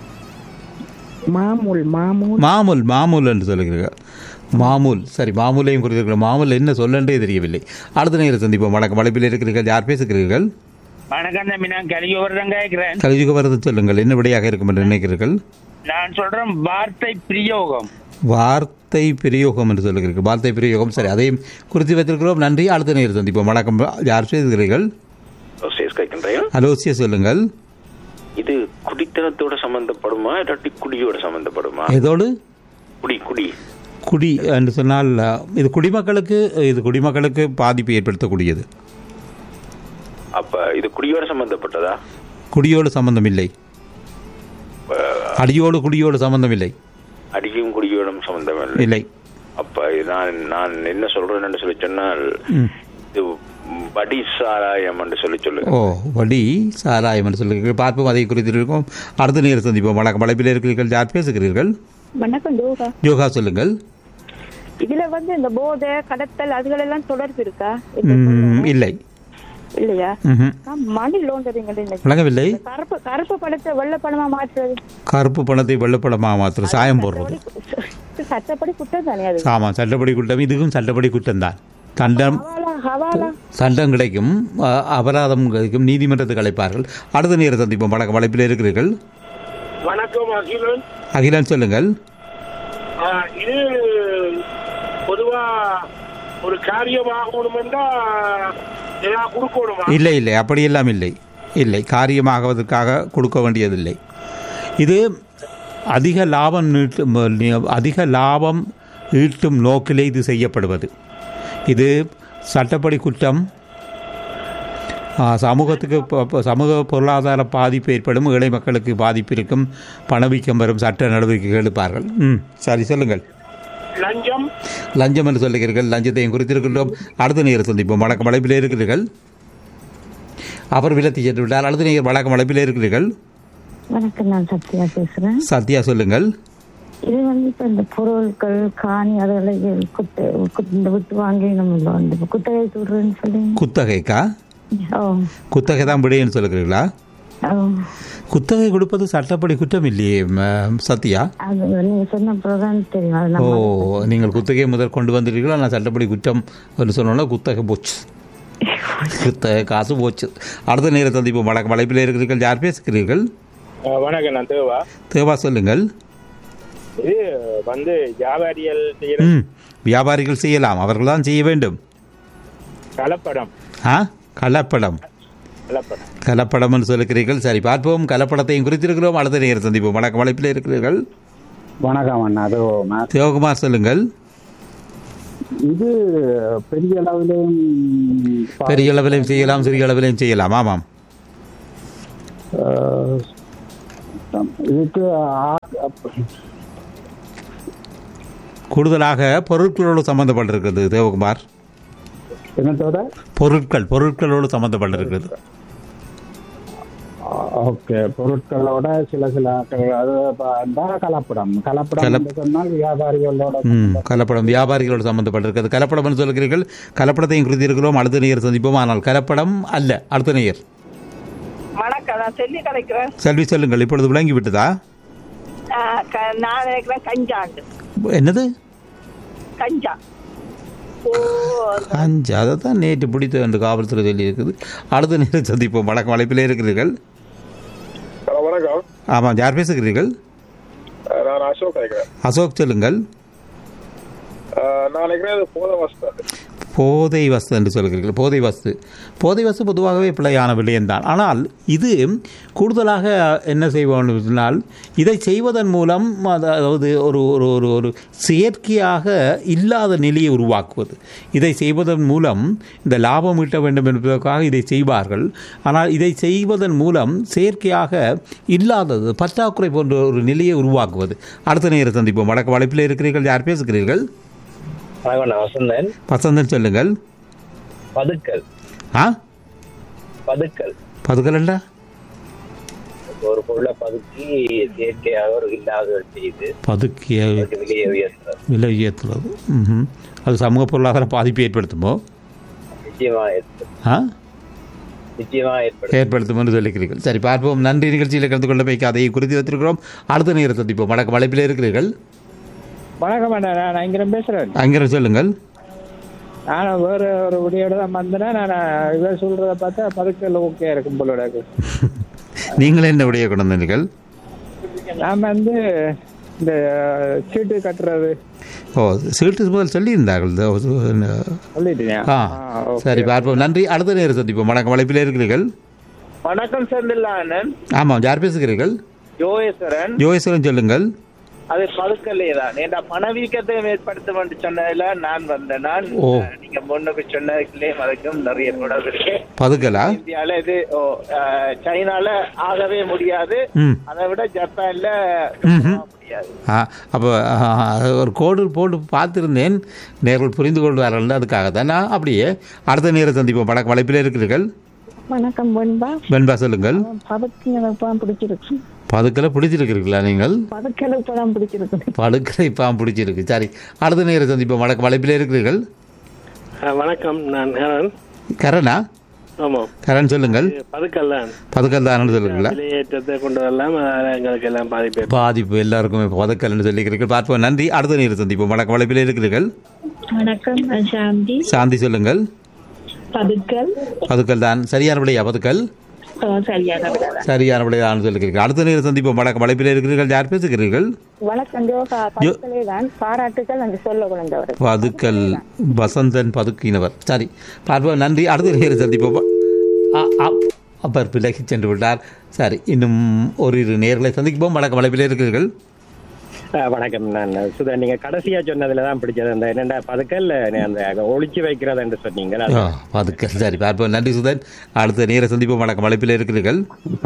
மாமூல் மாமூல் மாமூல் மாமூல் என்று சொல்லுகிறீர்கள் மாமூல் சரி மாமூலையும் குறித்திருக்கிற மாமூல் என்ன சொல்லன்றே தெரியவில்லை அடுத்த நேரம் சந்திப்போம் வணக்கம் அழைப்பில் இருக்கிறீர்கள் யார் பேசுகிறீர்கள் வணக்கம் தம்பி நான் கலியோவர்தான் கேட்கிறேன் கலியுக வரது சொல்லுங்கள் என்ன விடையாக இருக்கும் என்று நினைக்கிறீர்கள் நான் சொல்றேன் வார்த்தை பிரயோகம் வார்த்தை பிரயோகம் என்று சொல்லுகிறீர்கள் வார்த்தை பிரயோகம் சரி அதையும் குறித்து வைத்திருக்கிறோம் நன்றி அடுத்த நேரம் சந்திப்போம் வணக்கம் யார் பேசுகிறீர்கள் சேஸ் கேட்கின்றேன் அலோசியா சொல்லுங்கள் இது குடித்தனத்தோட சம்பந்தப்படுமா இல்லாட்டி குடியோட சம்பந்தப்படுமா ஏதோடு குடி குடி குடி என்று சொன்னால் அஹ், இது குடிமக்களுக்கு இது குடிமக்களுக்கு பாதிப்பு ஏற்படுத்தக்கூடியது அப்ப இது குடியோட சம்பந்தப்பட்டதா குடியோடு சம்பந்தம் இல்லை அடியோடு குடியோடு சம்பந்தம் இல்லை அடியும் குடியோடும் சம்பந்தம் இல்லை இல்லை அப்ப இது நான் நான் என்ன சொல்றேன்னு சொல்லி சொன்னால் ம். இது படி சாராயம் என்று சொல்லி சொல்லு ஓ வடி சாராயம் என்று சொல்லுகிறீர்கள் பார்ப்போம் அதை குறித்து இருக்கோம் அடுத்த நேரம் சந்திப்போம் வணக்கம் அழைப்பில் இருக்கிறீர்கள் யார் பேசுகிறீர்கள் வணக்கம் ஜோகா யோகா சொல்லுங்கள் இதுல வந்து இந்த போதை கடத்தல் அதுகளெல்லாம் தொடர்பு இருக்கா ம், இல்லை இல்லையா ம்ஹும். நான் மணி லோண்டரிங் விளங்கவில்லை கருப்பு கருப்பு பணத்தை வெள்ளை பணமா மாற்றுறது கருப்பு பணத்தை வெள்ளப்படமாக மாத்திரம் சாயம் போடுறது சட்டப்படி குற்றம் தானே அது ஆமாம் சட்டப்படி குற்றம் இதுவும் சட்டப்படி குற்றம்தான் தண்டம் ஹவாலா ஹவாலா சண்டம் கிடைக்கும் அ- அபராதம் கிடைக்கும் நீதிமன்றத்துக்கு அழைப்பார்கள் அடுத்த நேரம் சந்திப்போம் வழக்கு வளைப்பில் இருக்கிறீர்கள் வணக்கம் அகிலன் அகிலன் சொல்லுங்கள் ஆ, இது பொதுவா ஒரு காரியம் ஆகணும்னா ஏதாவது கொடுக்கணுமா இல்லை இல்லை அப்படியெல்லாம் இல்லை இல்லை காரியமாகுவதற்காக கொடுக்க வேண்டியதில்லை இது அதிக லாபம் நீட்டும் அதிக லாபம் ஈட்டும் நோக்கிலே இது செய்யப்படுவது இது சட்டப்படி குற்றம் ஆ, சமூகத்துக்கு ப- ப- சமூக பொருளாதார பாதிப்பு ஏற்படும் ஏழை மக்களுக்கு பாதிப்பு இருக்கும் பணவீக்கம் வரும் சட்ட நடவடிக்கைகள் எடுப்பார்கள் ம் சரி சொல்லுங்கள் லஞ்சம் லஞ்சம் என்று சொல்லுகிறீர்கள் லஞ்சத்தையும் குறித்திருக்கின்றோம் அடுத்த நேரம் சந்திப்போம் வழக்கம் வளைப்பில் இருக்கிறீர்கள் அவர் விலத்தி சென்று விட்டார் அடுத்த நேரம் வழக்கம் வளைப்பில் இருக்கிறீர்கள் வணக்கம் நான் சத்யா பேசுறேன் சத்யா சொல்லுங்கள் இது வந்து இப்ப இந்த பொருட்கள் காணி அதெல்லாம் குத்து குத்து- இந்த விட்டு வாங்கி நம்ம வந்து இப்ப குத்தகை சொல்றேன்னு சொல்லி குத்தகைக்கா ஓ குத்தகை தான் விடையன்னு சொல்லுகிறீர்களா ஓ குத்தகை கொடுப்பது சட்டப்படி குற்றம் இல்லையே ம- சத்யா அது நீங்க சொன்ன தான் தெரியும் அது ஓ நம்ம நீங்கள் குத்தகையை முதல் கொண்டு வந்திருக்கீங்களா நான் சட்டப்படி குற்றம் என்று சொன்னோன்னா குத்தகை போச்சு குத்தகை காசு போச்சு அடுத்த நேரம் சந்திப்போம் வழக்கம் வளைப்பில் இருக்கிறீர்கள் யார் பேசுகிறீர்கள் ஆ, வணக்கம் நான் தேவா தேவா சொல்லுங்கள் இது வந்து வியாபாரிகள் செய்யற ம் வியாபாரிகள் செய்யலாம் அவர்கள் தான் செய்ய வேண்டும் கலப்படம் ஆ கலப்படம் கலப்படம் கலப்படம் என்று சொல்லுகிறீர்கள் சரி பார்ப்போம் கலப்படத்தையும் குறித்திருக்கிறோம் அடுத்த நேரம் சந்திப்போம் வணக்கம் வளைப்பில் இருக்கிறீர்கள் வணக்கம் அண்ணா அது சிவகுமார் சொல்லுங்கள் இது பெரிய அளவிலும் பெரிய அளவிலையும் செய்யலாம் சிறிய அளவிலையும் செய்யலாம் ஆமாம் அஹ், இதுக்கு ஆ- கூடுதலாக பொருட்களோடு சம்பந்தப்பட்டிருக்கிறது தேவகுமார் என்னத்தோட பொருட்கள் பொருட்களோடு சம்பந்தப்பட்டிருக்கிறது ஓகே பொருட்களோட சில சில அது ப- தான் கலப்படம் கலப்படம் கலப்- என்று சொன்னால் வியாபாரிகளோட ம் கலப்படம் வியாபாரிகளோடு சம்பந்தப்பட்டிருக்கிறது கலப்படம் என்று சொல்லுகிறீர்கள் கலப்படத்தையும் குறித்திருக்கிறோம் அடுத்த நேயர் சந்திப்போம் ஆனால் கலப்படம் அல்ல அடுத்த நேயர் வணக்கம் நான் சொல்லி கிடைக்கிறேன் செல்வி சொல்லுங்கள் இப்பொழுது விளங்கி விட்டதா நான் நினைக்கிறேன் கஞ்சாண்டு என்னது கஞ்சா ஓ அஞ்சு அதை தான் நேற்று பிடித்த என்று காவல்துறை சொல்லி இருக்குது அடுத்த நேரம் சந்திப்போம் வழக்கம் அழைப்பிலே இருக்கிறீர்கள் வணக்கம் ஆமாம் யார் பேசுகிறீர்கள் நான் அசோக் நினைக்கிறேன் அசோக் சொல்லுங்கள் நான் நினைக்கிறேன் இது போத வசதி போதை வஸ்து என்று சொல்கிறீர்கள் போதை வஸ்து போதை வஸ்து பொதுவாகவே பிழையான விடயம்தான் ஆனால் இது கூடுதலாக என்ன செய்வோம் சொன்னால் இதை செய்வதன் மூலம் அதாவது ஒரு ஒரு ஒரு ஒரு செயற்கையாக இல்லாத நிலையை உருவாக்குவது இதை செய்வதன் மூலம் இந்த லாபம் ஈட்ட வேண்டும் என்பதற்காக இதை செய்வார்கள் ஆனால் இதை செய்வதன் மூலம் செயற்கையாக இல்லாதது பற்றாக்குறை போன்ற ஒரு நிலையை உருவாக்குவது அடுத்த நேரம் சந்திப்போம் வடக்கு வளைப்பில் இருக்கிறீர்கள் யார் பேசுகிறீர்கள் வணக்கம் நான் வசந்தன் வசந்தன் சொல்லுங்கள் பதுக்கல் ஆ பதுக்கல் பதுக்கலண்டா ஒரு பொருளை பதுக்கி செயற்கையாக ஒரு இல்லாத செய்து பதுக்கிய அதுக்கு விலையை உயர்த்துறது விலை உயர்த்துறது ம்ஹும். அது சமூக பொருளாதார பாதிப்பு ஏற்படுத்துமோ நிச்சயமா ஏற்படும் ஆ நிச்சயமா ஏற்படும் ஏற்படுத்தும் என்று சொல்லிக்கிறீர்கள் சரி பார்ப்போம் நன்றி நிகழ்ச்சியில் கலந்து கொள்ள வைக்க அதை குறித்து வைத்திருக்கிறோம் அடுத்த நேரம் சந்திப்போம் வடக்கு வளைப்பில் இருக்கிறீர்கள் வணக்கம் அண்ணா நான் இங்க பேசுறேன் அங்கே சொல்லுங்கள் நான் வேற ஒரு விடியோட தான் வந்தேன் நான் இவர் சொல்றத பார்த்தா பதுக்கல் ஓகே இருக்கும் போல இருக்கு நீங்கள் என்ன விடைய கொண்டு வந்தீர்கள் நாம வந்து இந்த சீட்டு கட்டுறது ஓ சீட்டு முதல் சொல்லியிருந்தார்கள் இதோ, என்ன- சொல்லிட்டீங்க ஆ சரி பார்ப்போம் நன்றி அடுத்த நேரம் சந்திப்போம் வணக்கம் வளைப்பில் இருக்கிறீர்கள் வணக்கம் செந்தில்லா அண்ணன் ஆமாம் யார் பேசுகிறீர்கள் யோகேஸ்வரன் யோகேஸ்வரன் சொல்லுங்கள் அது பதுக்கல்லே தான் ஏண்டா பணவீக்கத்தை ஏற்படுத்தும் என்று சொன்னதுல நான் வந்தேன் நான் ஓ. நீங்க முன்னுக்கு சொன்னதுக்குள்ளே அதுக்கும் நிறைய தொடர்பு இருக்கு பதுக்கலா இந்தியால இது ஓ, அஹ், சைனால ஆகவே முடியாது ம். அதை விட ஜப்பான்ல ம்ஹும். முடியாது ஆ அப்போ ஒரு கோடு போட்டு பார்த்துருந்தேன் நேர்கள் புரிந்து கொள்வார்கள் அதுக்காக தான் நான் அப்படியே அடுத்த நேரம் சந்திப்போம் வடக்கு வளைப்பில் இருக்கிறீர்கள் வணக்கம் வெண்பா வெண்பா சொல்லுங்கள் பதக்கிழப்பம் பிடிச்சிருக்கு பதுக்கலை பிடிச்சிருக்கிறீங்களா நீங்கள் பதக்கிழப்பம் பிடிச்சிருக்கு படுக்கலை பாம் பிடிச்சிருக்கு சரி அடுத்த நேரம் சந்திப்போம் வடக்கு வளைப்பில் இருக்கிறீர்கள் வணக்கம் நான் ஹரன் கரணா ஆமா கரண் சொல்லுங்கள் பதுக்கல் தான் பதுக்கல் தான் சொல்லுங்களா விலையேற்றத்தை கொண்டு வரலாம் அதனால எங்களுக்கு எல்லாம் பாதிப்பு பாதிப்பு எல்லாருக்குமே பதக்கல் சொல்லிக்கிறீர்கள் பார்ப்போம் நன்றி அடுத்த நேரம் சந்திப்போம் வணக்கம் வளைப்பில் இருக்கிறீர்கள் வணக்கம் நான் சாந்தி சாந்தி சொல்லுங்கள் பதுக்கல் பதுக்கல் தான் சரியான விடையா பதுக்கல் ஓ, சரியான விடதான் சரியான விடைதான் சொல்லிக்கிறீர்கள் அடுத்த நேரம் சந்திப்போம் வணக்கம் வளைப்பில் இருக்கிறீர்கள் யார் பேசுகிறீர்கள் வணக்கம் ஜோகா பதுக்களே தான் பாராட்டுகள் அந்த சொல்ல குழந்தவர் பதுக்கல் வசந்தன் பதுக்கினவர் சரி பார்ப்போம் நன்றி அடுத்த நேரம் சந்திப்போம் ஆ, ஆ, அப்பர் விலகி சென்று விட்டார் சரி இன்னும் ஓரிரு நேர்களை சந்திப்போம் வணக்கம் வளைப்பில் இருக்கிறீர்கள் அஹ் வணக்கம் நான் சுதா நீங்க கடைசியா சொன்னதுல தான் பிடிச்சது அந்த என்னடா பதுக்கல் அந்த ஒளிச்சு வைக்கிறது என்று சொன்னீங்க ஆ, பதுக்கல் சரி பார்ப்போம் நன்றி சுதன் அடுத்த நேர சந்திப்போம் வணக்கம் வளைப்பில் இருக்கிறீர்கள்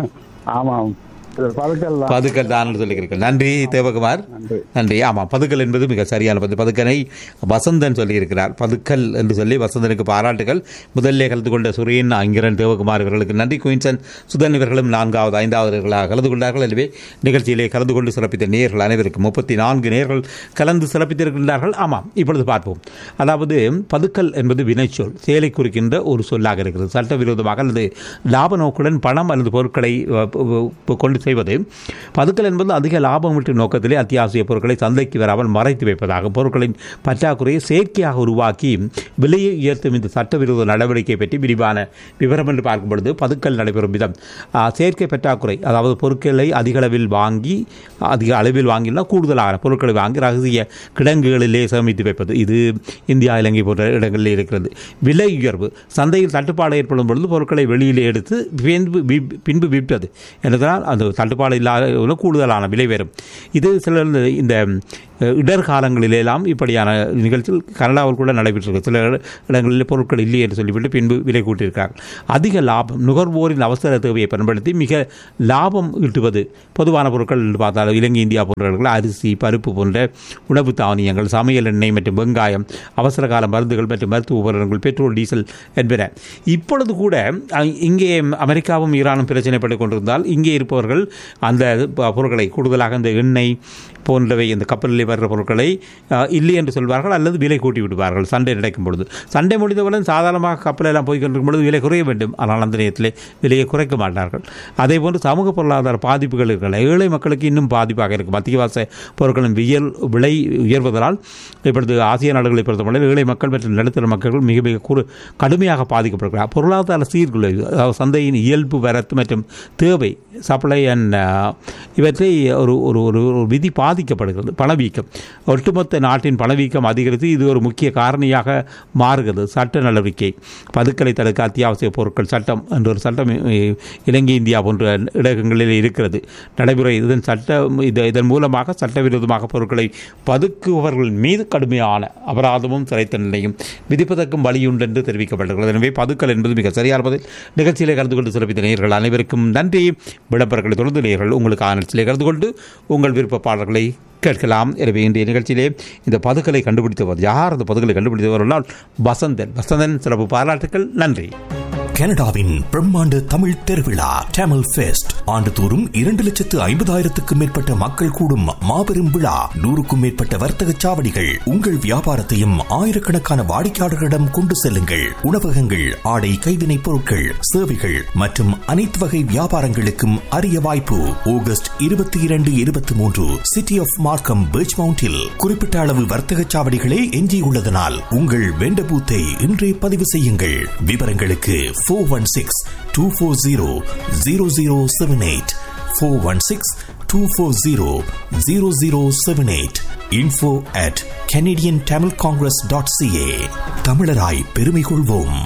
ஆமாம் இது பதுக்கல் தான் பதுக்கல் தான் சொல்லியிருக்கிறீர்கள் நன்றி தேவகுமார் நன்றி ஆமாம் பதுக்கல் என்பது மிக சரியான பது பதுக்கனை வசந்தன் சொல்லியிருக்கிறார் பதுக்கல் என்று சொல்லி வசந்தனுக்கு பாராட்டுகள் முதலிலே கலந்து கொண்ட சுரேன் அங்கிரன் தேவகுமார் இவர்களுக்கு நன்றி குயின்சன் சுதன் இவர்களும் நான்காவது ஐந்தாவதுகளாக கலந்து கொண்டார்கள் எனவே நிகழ்ச்சியிலே கலந்து கொண்டு சிறப்பித்த நேர்கள் அனைவருக்கும் முப்பத்தி நான்கு நேர்கள் கலந்து சிறப்பித்திருக்கின்றார்கள் ஆமாம் இப்பொழுது பார்ப்போம் அதாவது பதுக்கல் என்பது வினைச்சொல் செயலை குறிக்கின்ற ஒரு சொல்லாக இருக்கிறது சட்டவிரோதமாக அல்லது லாப நோக்குடன் பணம் அல்லது பொருட்களை அஹ், ப- ப- கொண்டு செய்வது பதுக்கல் என்பது அதிக லாபம் ஈட்டும் நோக்கத்திலே அத்தியாவசிய பொருட்களை சந்தைக்கு வராமல் மறைத்து வைப்பதாகும் பொருட்களின் பற்றாக்குறையை செயற்கையாக உருவாக்கி விலையை உயர்த்தும் இந்த சட்டவிரோத நடவடிக்கை பற்றி விரிவான விவரம் என்று பார்க்கும் பொழுது பதுக்கல் நடைபெறும் விதம் ஆ, செயற்கை பற்றாக்குறை அதாவது பொருட்களை அதிக அளவில் வாங்கி அதிக அளவில் வாங்கினா கூடுதலான பொருட்களை வாங்கி ரகசிய கிடங்குகளிலே சேமித்து வைப்பது இது இந்தியா இலங்கை போன்ற இடங்களில் இருக்கிறது விலை உயர்வு சந்தையில் தட்டுப்பாடு ஏற்படும் பொழுது பொருட்களை வெளியிலே எடுத்து பின்பு வி- பின்பு விற்பது என்றால் அந்த தட்டுப்பாடு இல்லாத ஒரு கூடுதலான விலை வரும் இது சில இந்த அஹ், இடர்காலங்களிலெல்லாம் இப்படியான நிகழ்ச்சிகள் கனடாவில் கூட நடைபெற்றிருக்கு சில இட- இடங்களில் பொருட்கள் இல்லை என்று சொல்லிவிட்டு பின்பு விலை கூட்டியிருக்கிறார்கள் அதிக லாபம் நுகர்வோரின் அவசர தேவையை பயன்படுத்தி மிக லாபம் ஈட்டுவது பொதுவான பொருட்கள் என்று பார்த்தால் இலங்கை இந்தியா போன்ற இடங்களில் அரிசி பருப்பு போன்ற உணவு தானியங்கள் சமையல் எண்ணெய் மற்றும் வெங்காயம் அவசர கால மருந்துகள் மற்றும் மருத்துவ உபகரணங்கள் பெட்ரோல் டீசல் என்பன இப்பொழுது கூட அ- இங்கே அமெரிக்காவும் ஈரானும் பிரச்சனைப்பட்டுக் கொண்டிருந்தால் இங்கே இருப்பவர்கள் அந்த ப- பொருட்களை கூடுதலாக இந்த எண்ணெய் போன்றவை இந்த கப்பலில் வர்ற பொருட்களை அ, இல்லை என்று சொல்வார்கள் அல்லது விலை கூட்டி விடுவார்கள் சண்டை நடக்கும் பொழுது சண்டை முடிந்தவுடன் சாதாரணமாக கப்பலெல்லாம் போய் கொண்டிருக்கும் பொழுது விலை குறைய வேண்டும் ஆனால் அந்த நேரத்தில் விலையை குறைக்க மாட்டார்கள் அதே போன்று சமூக பொருளாதார பாதிப்புகள் இருக்கின்றன ஏழை மக்களுக்கு இன்னும் பாதிப்பாக இருக்கும் அத்தியாவசிய பொருட்களின் வியல் விலை உயர்வதனால் இப்பொழுது ஆசிய நாடுகளை பொறுத்தவரை ஏழை மக்கள் மற்றும் நடுத்தர மக்கள் மிக மிக குறு கடுமையாக பாதிக்கப்படுகிறார் பொருளாதார சீர்குலைவு அதாவது சந்தையின் இயல்பு வரத்து மற்றும் தேவை சப்ளை அண்ட் இவற்றை ஒரு ஒரு ஒரு ஒரு விதி பாதிக்கப்படுகிறது பணவீக்கம் ஒட்டுமொத்த நாட்டின் பணவீக்கம் அதிகரித்து இது ஒரு முக்கிய காரணியாக மாறுகிறது சட்ட நடவடிக்கை பதுக்கலை தடுக்க அத்தியாவசிய பொருட்கள் சட்டம் என்ற ஒரு சட்டம் இ- இலங்கை இந்தியா போன்ற இடங்களில் இருக்கிறது நடைமுறை இதன் சட்டம் இது இதன் மூலமாக சட்டவிரோதமாக பொருட்களை பதுக்குபவர்கள் மீது கடுமையான அபராதமும் சிறை தண்டனையும் விதிப்பதற்கும் வழியுண்டு என்று தெரிவிக்கப்பட்டுள்ளது எனவே பதுக்கல் என்பது மிக சரியான பதில் நிகழ்ச்சியிலே கலந்து கொண்டு சிறப்பித்த நேயர்கள் அனைவருக்கும் நன்றி விளம்பரங்களை தொடர்ந்து நேயர்கள் உங்களுக்கு ஆனல்ஸிலே கலந்து கொண்டு உங்கள் விருப்ப பாடல்களை கேட்கலாம் எனவே இன்றைய நிகழ்ச்சியிலே இந்த பதுக்கலை கண்டுபிடித்தவர் யார் அந்த பதுக்கலை கண்டுபிடித்தவர் என்றால் வசந்தன் வசந்தன் சிறப்பு பாராட்டுக்கள் நன்றி கனடாவின் பிரம்மாண்ட தமிழ் திருவிழா டேமல் ஃபெஸ்ட் ஆண்டுதோறும் இரண்டு லட்சத்து ஐம்பதாயிரத்துக்கும் மேற்பட்ட மக்கள் கூடும் மாபெரும் விழா நூறுக்கும் மேற்பட்ட வர்த்தக சாவடிகள் உங்கள் வியாபாரத்தையும் ஆயிரக்கணக்கான வாடிக்கையாளர்களிடம் கொண்டு செல்லுங்கள் உணவகங்கள் ஆடை கைவினைப் பொருட்கள் சேவைகள் மற்றும் அனைத்து வகை வியாபாரங்களுக்கும் அரிய வாய்ப்பு ஆகஸ்ட் இருபத்தி இரண்டு இருபத்தி மூன்று சிட்டி ஆஃப் மார்க்கம் பீச் மவுண்டில் குறிப்பிட்ட அளவு வர்த்தக சாவடிகளே எஞ்சியுள்ளதனால் உங்கள் வெண்ட பூத்தை இன்றே பதிவு செய்யுங்கள் விவரங்களுக்கு four one six two four zero zero zero seven eight four one six two four zero zero zero seven eight info at Canadian Tamil congress dot CA தமிழராய் பெருமை கொள்வோம்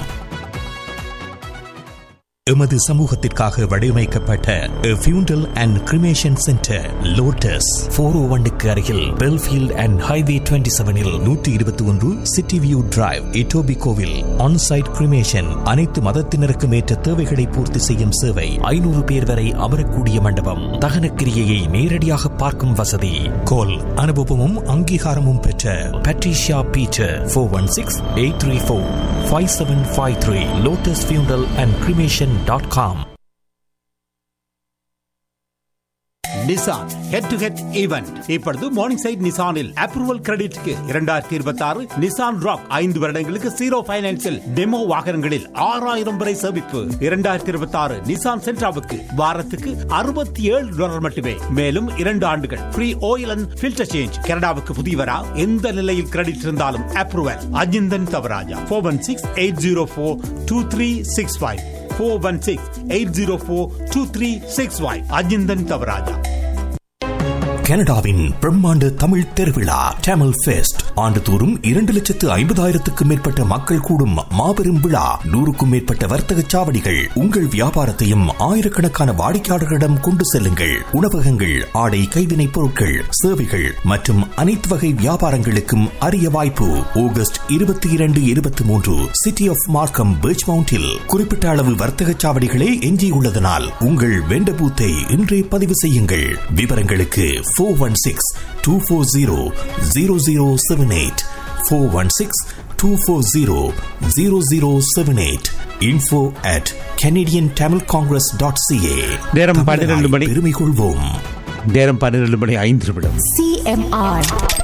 எமது சமூகத்திற்காக வடிவமைக்கப்பட்ட funeral and cremation centre lotus four O ஒன்னுக்கு அருகில் பெல்ஃபீல்ட் அண்ட் ஹைவே டுவெண்ட்டி செவனில் நூற்றி இருபத்தி ஒன்று சிட்டி வியூ டிரைவ் இட்டோபி கோவில் ஆன்சைட் கிரிமேஷன் அனைத்து மதத்தினருக்கும் ஏற்ற தேவைகளை பூர்த்தி செய்யும் சேவை ஐநூறு பேர் வரை அமரக்கூடிய மண்டபம் தகன கிரியையை நேரடியாக பார்க்கும் வசதி கோல் அனுபவமும் அங்கீகாரமும் பெற்ற Patricia Peter four one six eight three four five seven five three lotus funeral and cremation dot com Nissan head to head event இப்பொழுது மார்னிங் சைட் நிசானில் அப்ரூவல் கிரெடிட்க்கு இரண்டாயிரத்தி இருபத்தி ஆறு நிசான் ராக் ஐந்து வருடங்களுக்கு ஜீரோ பைனான்சில் டெமோ வாகனங்களில் ஆறாயிரம் வரை சேமிப்பு இரண்டாயிரத்தி இருபத்தி ஆறு நிசான் சென்ட்ராவுக்கு வாரத்துக்கு அறுபத்தி ஏழு டாலர் மட்டுமே மேலும் இரண்டு ஆண்டுகள் free oil and filter change கனடாவுக்கு புதியவரா எந்த நிலையில் கிரெடிட் இருந்தாலும் approval Ajinthan Thavarajah four one six eight zero four two three six five four one six eight zero four two three six five Ajinthan Thavarajah கனடாவின் பிரம்மாண்ட தமிழ் திருவிழா டேமல் ஃபெஸ்ட் ஆண்டுதோறும் இரண்டு லட்சத்து ஐம்பதாயிரத்துக்கும் மேற்பட்ட மக்கள் கூடும் மாபெரும் விழா நூறுக்கும் மேற்பட்ட வர்த்தக சாவடிகள் உங்கள் வியாபாரத்தையும் ஆயிரக்கணக்கான வாடிக்கையாளர்களிடம் கொண்டு செல்லுங்கள் உணவகங்கள் ஆடை கைவினைப் பொருட்கள் சேவைகள் மற்றும் அனைத்து வகை வியாபாரங்களுக்கும் அரிய வாய்ப்பு ஆகஸ்ட் இருபத்தி இரண்டு இருபத்தி மூன்று சிட்டி ஆஃப் மார்க்கம் பீச் மவுண்டில் குறிப்பிட்ட அளவு வர்த்தக சாவடிகளே எஞ்சியுள்ளதனால் உங்கள் வெண்ட பூத்தை இன்றே பதிவு செய்யுங்கள் விவரங்களுக்கு four one six two four zero zero zero seven eight four one six two four zero zero zero seven eight info at Canadian Tamil congress dot CA நேரம் பன்னிரண்டு மணி பெருமை கொள்வோம் நேரம் பன்னிரண்டு மணி ஐந்து நிமிடம் CMR.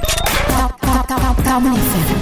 Tamil FM.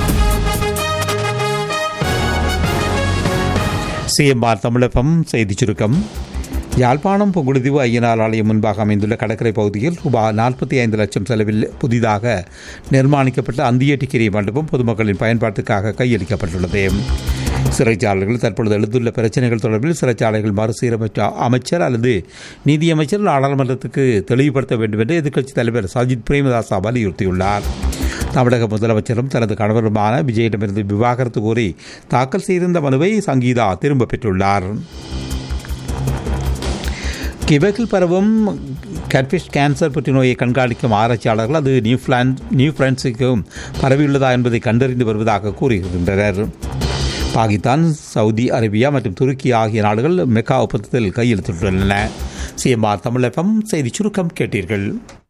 சிஎம்ஆர் தமிழகம் செய்திச் சுருக்கம் யாழ்ப்பாணம் புங்குடுதீவு ஐயனார் ஆலயம் முன்பாக அமைந்துள்ள கடற்கரை பகுதியில் ரூபாய் நாற்பத்தி ஐந்து லட்சம் செலவில் புதிதாக நிர்மாணிக்கப்பட்ட அந்தியட்டிக்கிரி மண்டபம் பொதுமக்களின் பயன்பாட்டுக்காக கையளிக்கப்பட்டுள்ளது சிறைச்சாலைகள் தற்பொழுது எழுந்துள்ள பிரச்சனைகள் தொடர்பில் சிறைச்சாலைகள் மறுசீரமைச்ச அமைச்சர் அல்லது நீதியமைச்சர் நாடாளுமன்றத்துக்கு தெளிவுபடுத்த வேண்டும் என்று எதிர்க்கட்சித் தலைவர் சஜித் பிரேமதாசா வலியுறுத்தியுள்ளார் தமிழக முதலமைச்சரும் தனது கணவருமான விஜயிடமிருந்து விவாகரத்து கோரி தாக்கல் செய்திருந்த மனுவை சங்கீதா திரும்பப் பெற்றுள்ளார் கிபெக்கில் பரவும் கேட்ஃபிஷ் கேன்சர் புற்றுநோயை கண்காணிக்கும் ஆராய்ச்சியாளர்கள் அது நியூஃபிலாண்ட் நியூ பிரான்ஸுக்கும் பரவியுள்ளதா என்பதை கண்டறிந்து வருவதாக கூறுகின்றனர் பாகிஸ்தான் சவுதி அரேபியா மற்றும் துருக்கி ஆகிய நாடுகள் மெக்கா ஒப்பந்தத்தில் கையெழுத்திட்டுள்ளன சிஎம்ஆர் தமிழகம் செய்தி சுருக்கம் கேட்டீர்கள்